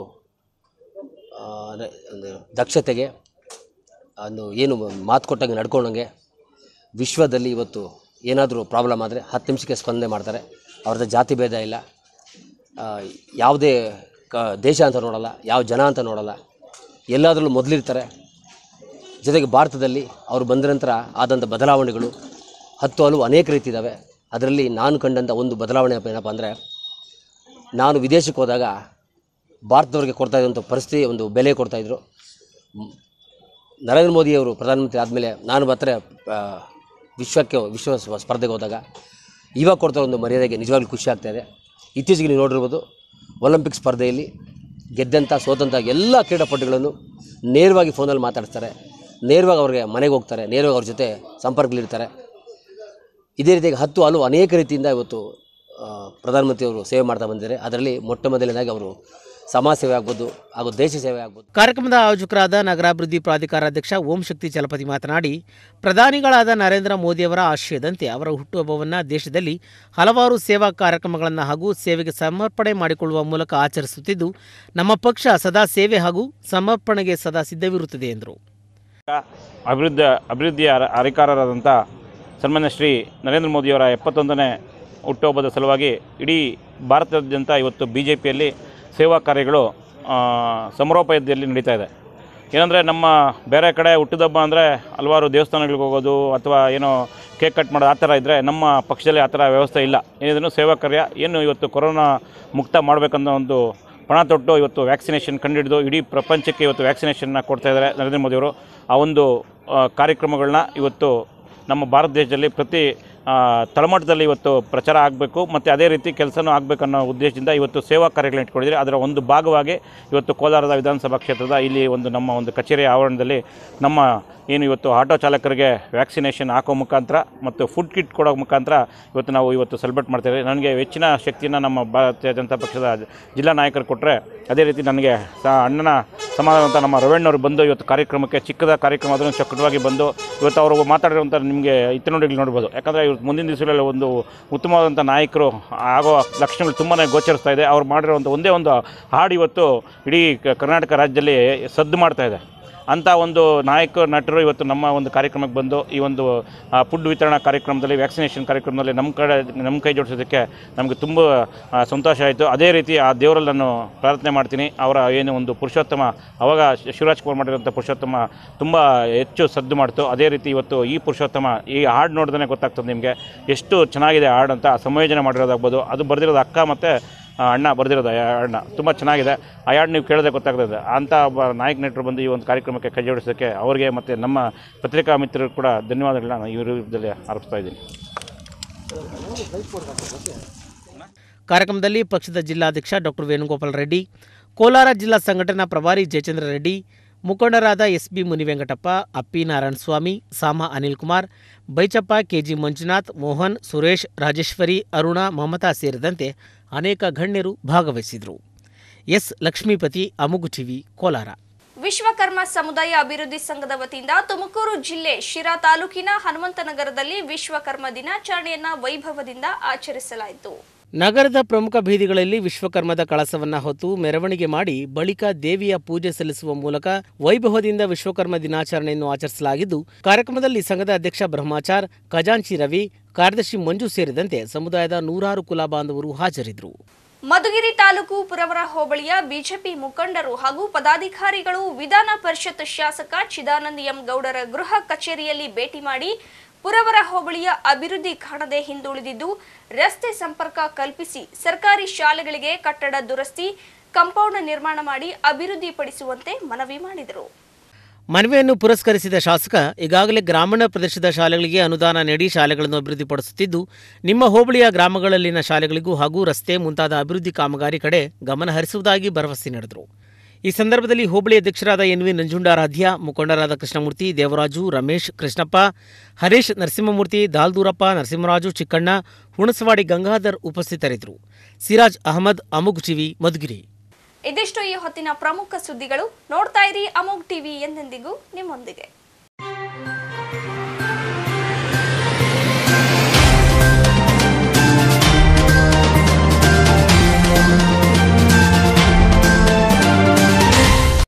ಆ, ನ- ಒಂದು ದಕ್ಷತೆಗೆ ಒಂದು ಏನು ಮಾತು ಕೊಟ್ಟಂಗೆ ನಡ್ಕೊಂಡಂಗೆ ವಿಶ್ವದಲ್ಲಿ ಇವತ್ತು ಏನಾದರೂ ಪ್ರಾಬ್ಲಮ್ ಆದರೆ ಹತ್ತು ನಿಮಿಷಕ್ಕೆ ಸ್ಪಂದನೆ ಮಾಡ್ತಾರೆ ಅವ್ರದ್ದು ಜಾತಿ ಭೇದ ಇಲ್ಲ ಆ, ಯಾವುದೇ ಕ ದೇಶ ಅಂತ ನೋಡಲ್ಲ ಯಾವ ಜನ ಅಂತ ನೋಡಲ್ಲ ಎಲ್ಲದರಲ್ಲೂ ಮೊದಲಿರ್ತಾರೆ ಜೊತೆಗೆ ಭಾರತದಲ್ಲಿ ಅವರು ಬಂದ ನಂತರ ಆದಂಥ ಬದಲಾವಣೆಗಳು ಹತ್ತು ಹಲವು ಅನೇಕ ರೀತಿ ಇದ್ದಾವೆ ಅದರಲ್ಲಿ ನಾನು ಕಂಡಂಥ ಒಂದು ಬದಲಾವಣೆ ಏನಪ್ಪ ಅಂದರೆ ನಾನು ವಿದೇಶಕ್ಕೆ ಹೋದಾಗ ಭಾರತದವ್ರಿಗೆ ಕೊಡ್ತಾ ಇದ್ದಂಥ ಪರಿಸ್ಥಿತಿ ಒಂದು ಬೆಲೆ ಕೊಡ್ತಾಯಿದ್ರು ಮ್, ನರೇಂದ್ರ ಮೋದಿಯವರು ಪ್ರಧಾನಮಂತ್ರಿ ಆದಮೇಲೆ ನಾನು ಮಾತ್ರ ಆ, ವಿಶ್ವಕ್ಕೆ ವಿಶ್ವ ಸ್ಪ- ಸ್ಪರ್ಧೆಗೆ ಹೋದಾಗ ಇವಾಗ ಕೊಡ್ತಾ ಒಂದು ಮರ್ಯಾದೆಗೆ ನಿಜವಾಗ್ಲೂ ಖುಷಿ ಆಗ್ತಾ ಇದೆ ಇತ್ತೀಚೆಗೆ ನೀವು ನೋಡಿರ್ಬೋದು ಒಲಿಂಪಿಕ್ ಸ್ಪರ್ಧೆಯಲ್ಲಿ ಗೆದ್ದಂಥ ಸೋತಂಥ ಎಲ್ಲ ಕ್ರೀಡಾಪಟುಗಳನ್ನು ನೇರವಾಗಿ ಫೋನಲ್ಲಿ ಮಾತಾಡ್ತಾರೆ ನೇರವಾಗಿ ಅವ್ರಿಗೆ ಮನೆಗೆ ಹೋಗ್ತಾರೆ ನೇರವಾಗಿ ಅವ್ರ ಜೊತೆ ಸಂಪರ್ಕದಲ್ಲಿರ್ತಾರೆ ಇದೇ ರೀತಿಯಾಗಿ ಹತ್ತು ಹಲವು ಅನೇಕ ರೀತಿಯಿಂದ ಇವತ್ತು ಆ, ಪ್ರಧಾನಮಂತ್ರಿಯವರು ಸೇವೆ ಮಾಡ್ತಾ ಬಂದಿದ್ದಾರೆ ಅದರಲ್ಲಿ ಮೊಟ್ಟ ಮೊದಲನೇದಾಗಿ ಅವರು ಸಮಾಜ ಸೇವೆ ಆಗ್ಬೋದು ಹಾಗೂ ದೇಶ ಸೇವೆ ಆಗ್ಬೋದು ಕಾರ್ಯಕ್ರಮದ ಆಯೋಜಕರಾದ ನಗರಾಭಿವೃದ್ಧಿ ಪ್ರಾಧಿಕಾರ ಅಧ್ಯಕ್ಷ ಓಂ ಶಕ್ತಿ ಚಲಪತಿ ಮಾತನಾಡಿ ಪ್ರಧಾನಿಗಳಾದ ನರೇಂದ್ರ ಮೋದಿಯವರ ಆಶಯದಂತೆ ಅವರ ಹುಟ್ಟುಹಬ್ಬವನ್ನು ದೇಶದಲ್ಲಿ ಹಲವಾರು ಸೇವಾ ಕಾರ್ಯಕ್ರಮಗಳನ್ನು ಹಾಗೂ ಸೇವೆಗೆ ಸಮರ್ಪಣೆ ಮಾಡಿಕೊಳ್ಳುವ ಮೂಲಕ ಆಚರಿಸುತ್ತಿದ್ದು ನಮ್ಮ ಪಕ್ಷ ಸದಾ ಸೇವೆ ಹಾಗೂ ಸಮರ್ಪಣೆಗೆ ಸದಾ ಸಿದ್ಧವಿರುತ್ತದೆ ಎಂದರು ಅಭಿವೃದ್ಧಿ ಅಭಿವೃದ್ಧಿಯ ಅರ- ಹರಿಕಾರರಾದಂಥ ಸನ್ಮಾನ್ಯ ಶ್ರೀ ನರೇಂದ್ರ ಮೋದಿಯವರ ಎಪ್ಪತ್ತೊಂದನೇ ಹುಟ್ಟುಹಬ್ಬದ ಸಲುವಾಗಿ ಇಡೀ ಭಾರತಾದ್ಯಂತ ಇವತ್ತು ಬಿ ಜೆ ಪಿಯಲ್ಲಿ ಸೇವಾ ಕಾರ್ಯಗಳು ಆ, ಸಮರೋಪಾದಿಯಲ್ಲಿ ನಡೀತಾ ಇದೆ ಏನಂದರೆ ನಮ್ಮ ಬೇರೆ ಕಡೆ ಹುಟ್ಟಿದಬ್ಬ ಅಂದರೆ ಹಲವಾರು ದೇವಸ್ಥಾನಗಳಿಗೆ ಹೋಗೋದು ಅಥವಾ ಏನೋ ಕೇಕ್ ಕಟ್ ಮಾಡೋದು ಆ ಥರ ಇದ್ದರೆ ನಮ್ಮ ಪಕ್ಷದಲ್ಲಿ ಆ ಥರ ವ್ಯವಸ್ಥೆ ಇಲ್ಲ ಏನಿದ್ರು ಸೇವಾ ಕಾರ್ಯ ಏನು ಇವತ್ತು ಕೊರೋನಾ ಮುಕ್ತ ಮಾಡಬೇಕನ್ನೋ ಒಂದು ಪಣ ತೊಟ್ಟು ಇವತ್ತು ವ್ಯಾಕ್ಸಿನೇಷನ್ ಕಂಡುಹಿಡಿದು ಇಡೀ ಪ್ರಪಂಚಕ್ಕೆ ಇವತ್ತು ವ್ಯಾಕ್ಸಿನೇಷನ್ನ ಕೊಡ್ತಾ ಇದ್ದಾರೆ ನರೇಂದ್ರ ಮೋದಿಯವರು ಆ ಒಂದು ಆ, ಕಾರ್ಯಕ್ರಮಗಳನ್ನ ಇವತ್ತು ನಮ್ಮ ಭಾರತ ದೇಶದಲ್ಲಿ ಪ್ರತಿ ಆ, ತಳಮಟ್ಟದಲ್ಲಿ ಇವತ್ತು ಪ್ರಚಾರ ಆಗಬೇಕು ಮತ್ತು ಅದೇ ರೀತಿ ಕೆಲಸನೂ ಆಗಬೇಕನ್ನೋ ಉದ್ದೇಶದಿಂದ ಇವತ್ತು ಸೇವಾ ಕಾರ್ಯಗಳನ್ನ ಇಟ್ಕೊಂಡಿದ್ದೀರಿ ಅದರ ಒಂದು ಭಾಗವಾಗಿ ಇವತ್ತು ಕೋಲಾರದ ವಿಧಾನಸಭಾ ಕ್ಷೇತ್ರದ ಇಲ್ಲಿ ಒಂದು ನಮ್ಮ ಒಂದು ಕಚೇರಿ ಆವರಣದಲ್ಲಿ ನಮ್ಮ ಏನು ಇವತ್ತು ಆಟೋ ಚಾಲಕರಿಗೆ ವ್ಯಾಕ್ಸಿನೇಷನ್ ಹಾಕೋ ಮುಖಾಂತರ ಮತ್ತು ಫುಡ್ ಕಿಟ್ ಕೊಡೋ ಮುಖಾಂತರ ಇವತ್ತು ನಾವು ಇವತ್ತು ಸೆಲೆಬ್ರೇಟ್ ಮಾಡ್ತೇವೆ ನನಗೆ ಹೆಚ್ಚಿನ ಶಕ್ತಿಯನ್ನು ನಮ್ಮ ಭಾರತೀಯ ಜನತಾ ಪಕ್ಷದ ಜಿಲ್ಲಾ ನಾಯಕರು ಕೊಟ್ಟರೆ ಅದೇ ರೀತಿ ನನಗೆ ಸ ಅಣ್ಣನ ಸಮಾಧಾನ ಅಂತ ನಮ್ಮ ರವಣ್ಣವರು ಬಂದು ಇವತ್ತು ಕಾರ್ಯಕ್ರಮಕ್ಕೆ ಚಿಕ್ಕದ ಕಾರ್ಯಕ್ರಮ ಅದನ್ನು ಚಕ್ಕಟವಾಗಿ ಬಂದು ಇವತ್ತು ಅವರು ಮಾತಾಡಿರುವಂಥ ನಿಮಗೆ ಇತನುಡಿಗಳು ನೋಡ್ಬೋದು ಯಾಕಂದರೆ ಇವತ್ತು ಮುಂದಿನ ದಿವಸಗಳಲ್ಲಿ ಒಂದು ಉತ್ತಮವಾದಂಥ ನಾಯಕರು ಆಗೋ ಲಕ್ಷಣಗಳು ತುಂಬಾ ಗೋಚರಿಸ್ತಾ ಇದೆ ಅವ್ರು ಮಾಡಿರುವಂಥ ಒಂದೇ ಒಂದು ಹಾಡು ಇವತ್ತು ಇಡೀ ಕ- ಕರ್ನಾಟಕ ರಾಜ್ಯದಲ್ಲಿ ಸದ್ದು ಮಾಡ್ತಾ ಇದೆ ಅಂಥ ಒಂದು ನಾಯಕ ನಟರು ಇವತ್ತು ನಮ್ಮ ಒಂದು ಕಾರ್ಯಕ್ರಮಕ್ಕೆ ಬಂದು ಈ ಒಂದು ಫುಡ್ ವಿತರಣಾ ಕಾರ್ಯಕ್ರಮದಲ್ಲಿ ವ್ಯಾಕ್ಸಿನೇಷನ್ ಕಾರ್ಯಕ್ರಮದಲ್ಲಿ ನಮ್ಮ ಕಡೆ ನಮ್ಮ ಕೈ ಜೋಡಿಸೋದಕ್ಕೆ ನಮಗೆ ತುಂಬ ಆ, ಸಂತೋಷ ಆಯಿತು ಅದೇ ರೀತಿ ಆ ದೇವರಲ್ಲಿ ನಾನು ಪ್ರಾರ್ಥನೆ ಮಾಡ್ತೀನಿ ಅವರ ಏನು ಒಂದು ಪುರುಷೋತ್ತಮ ಅವಾಗ ಶಿ- ಶಿವರಾಜ್ ಕುಮಾರ್ ಮಾಡಿರೋಂಥ ಪುರುಷೋತ್ತಮ ತುಂಬ ಹೆಚ್ಚು ಸದ್ದು ಮಾಡ್ತು ಅದೇ ರೀತಿ ಇವತ್ತು ಈ ಪುರುಷೋತ್ತಮ ಈ ಹಾಡು ನೋಡಿದ್ರೆ ಗೊತ್ತಾಗ್ತದೆ ನಿಮಗೆ ಎಷ್ಟು ಚೆನ್ನಾಗಿದೆ ಹಾಡು ಅಂತ ಸಂಯೋಜನೆ ಮಾಡಿರೋದಾಗ್ಬೋದು ಅದು ಬರೆದಿರೋದು ಅಕ್ಕ ಮತ್ತು ಆ, ಅಣ್ಣ ಬರೆದಿರೋದು ಆ ಅಣ್ಣ ತುಂಬ ಚೆನ್ನಾಗಿದೆ ಆ ಹಾಡು ನೀವು ಕೇಳಿದ್ರೆ ಗೊತ್ತಾಗ್ತದೆ ಅಂಥ ಒಬ್ಬ ನಾಯಕ ನಟರು ಬಂದು ಈ ಒಂದು ಕಾರ್ಯಕ್ರಮಕ್ಕೆ ಕೈ ಜೋಡಿಸೋಕ್ಕೆ ಅವರಿಗೆ ಮತ್ತು ನಮ್ಮ ಪತ್ರಿಕಾ ಮಿತ್ರರು ಕೂಡ ಧನ್ಯವಾದಗಳನ್ನ ನಾನು ಈ ವಿರುದ್ಧದಲ್ಲಿ ಆರೋಪಿಸ್ತಾ ಇದ್ದೀನಿ ಕಾರ್ಯಕ್ರಮದಲ್ಲಿ ಪಕ್ಷದ ಜಿಲ್ಲಾಧ್ಯಕ್ಷ ಡಾಕ್ಟರ್ ವೇಣುಗೋಪಾಲ್ ರೆಡ್ಡಿ ಕೋಲಾರ ಜಿಲ್ಲಾ ಸಂಘಟನಾ ಪ್ರಭಾರಿ ಜಯಚಂದ್ರ ರೆಡ್ಡಿ ಮುಖಂಡರಾದ S B Munivenkatappa Appi Narayanaswamy Sama Anil Kumar Baichappa K G Manjunath Mohan Suresh Rajeshwari Aruna Mamata ಸೇರಿದಂತೆ ಅನೇಕ ಗಣ್ಯರು ಭಾಗವಹಿಸಿದರು ಎಸ್ ಲಕ್ಷ್ಮೀಪತಿ ಅಮುಗು ಟಿವಿ ಕೋಲಾರ ವಿಶ್ವಕರ್ಮ ಸಮುದಾಯ ಅಭಿವೃದ್ಧಿ ಸಂಘದ ವತಿಯಿಂದ ತುಮಕೂರು ಜಿಲ್ಲೆ ಶಿರಾ ತಾಲೂಕಿನ ಹನುಮಂತನಗರದಲ್ಲಿ ವಿಶ್ವಕರ್ಮ ದಿನಾಚರಣೆಯನ್ನ ವೈಭವದಿಂದ ಆಚರಿಸಲಾಯಿತು ನಗರದ ಪ್ರಮುಖ ಬೀದಿಗಳಲ್ಲಿ ವಿಶ್ವಕರ್ಮದ ಕಳಸವನ್ನ ಹೊತ್ತು ಮೆರವಣಿಗೆ ಮಾಡಿ ಬಳಿಕ ದೇವಿಯ ಪೂಜೆ ಸಲ್ಲಿಸುವ ಮೂಲಕ ವೈಭವದಿಂದ ವಿಶ್ವಕರ್ಮ ದಿನಾಚರಣೆಯನ್ನು ಆಚರಿಸಲಾಗಿದ್ದು ಕಾರ್ಯಕ್ರಮದಲ್ಲಿ ಸಂಘದ ಅಧ್ಯಕ್ಷ ಬ್ರಹ್ಮಾಚಾರ್ ಖಜಾಂಚಿ ರವಿ ಕಾರ್ಯದರ್ಶಿ ಮಂಜು ಸೇರಿದಂತೆ ಸಮುದಾಯದ ನೂರಾರು ಕುಲ ಬಾಂಧವರು ಹಾಜರಿದ್ದರು ಮಧುಗಿರಿ ತಾಲೂಕು ಪುರವರ ಹೋಬಳಿಯ ಬಿಜೆಪಿ ಮುಖಂಡರು ಹಾಗೂ ಪದಾಧಿಕಾರಿಗಳು ವಿಧಾನ ಪರಿಷತ್ ಶಾಸಕ ಚಿದಾನಂದ ಎಂ ಗೌಡರ ಗೃಹ ಕಚೇರಿಯಲ್ಲಿ ಭೇಟಿ ಮಾಡಿ ಪುರವರ ಹೋಬಳಿಯ ಅಭಿವೃದ್ಧಿ ಕಾಣದೆ ಹಿಂದುಳಿದಿದ್ದು ರಸ್ತೆ ಸಂಪರ್ಕ ಕಲ್ಪಿಸಿ ಸರ್ಕಾರಿ ಶಾಲೆಗಳಿಗೆ ಕಟ್ಟಡ ದುರಸ್ತಿ ಕಾಂಪೌಂಡ್ ನಿರ್ಮಾಣ ಮಾಡಿ ಅಭಿವೃದ್ಧಿಪಡಿಸುವಂತೆ ಮನವಿ ಮಾಡಿದರು ಮನವಿಯನ್ನು ಪುರಸ್ಕರಿಸಿದ ಶಾಸಕ ಈಗಾಗಲೇ ಗ್ರಾಮೀಣ ಪ್ರದೇಶದ ಶಾಲೆಗಳಿಗೆ ಅನುದಾನ ನೀಡಿ ಶಾಲೆಗಳನ್ನು ಅಭಿವೃದ್ಧಿಪಡಿಸುತ್ತಿದ್ದು ನಿಮ್ಮ ಹೋಬಳಿಯ ಗ್ರಾಮಗಳಲ್ಲಿನ ಶಾಲೆಗಳಿಗೂ ಹಾಗೂ ರಸ್ತೆ ಮುಂತಾದ ಅಭಿವೃದ್ಧಿ ಕಾಮಗಾರಿ ಕಡೆ ಗಮನ ಹರಿಸುವುದಾಗಿ ಭರವಸೆ ನೀಡಿದರು ಈ ಸಂದರ್ಭದಲ್ಲಿ ಹೋಬಳಿ ಅಧ್ಯಕ್ಷರಾದ ಎನ್ ವಿ ನಂಜುಂಡಾರಾಧ್ಯ ಮುಖಂಡರಾದ ಕೃಷ್ಣಮೂರ್ತಿ ದೇವರಾಜು ರಮೇಶ್ ಕೃಷ್ಣಪ್ಪ ಹರೀಶ್ ನರಸಿಂಹಮೂರ್ತಿ ದಾಲ್ದೂರಪ್ಪ ನರಸಿಂಹರಾಜು ಚಿಕ್ಕಣ್ಣ ಹುಣಸವಾಡಿ ಗಂಗಾಧರ್ ಉಪಸ್ಥಿತರಿದ್ದರು ಸಿರಾಜ್ ಅಹಮದ್ ಅಮುಗ್ ಟಿವಿ ಮಧುಗಿರಿ ಇದಿಷ್ಟು ಈ ಹೊತ್ತಿನ ಪ್ರಮುಖ ಸುದ್ದಿಗಳು ನೋಡ್ತಾ ಇರಿ ಅಮೋಗ್ ಟಿವಿ ಎಂದೆಂದಿಗೂ ನಿಮ್ಮೊಂದಿಗೆ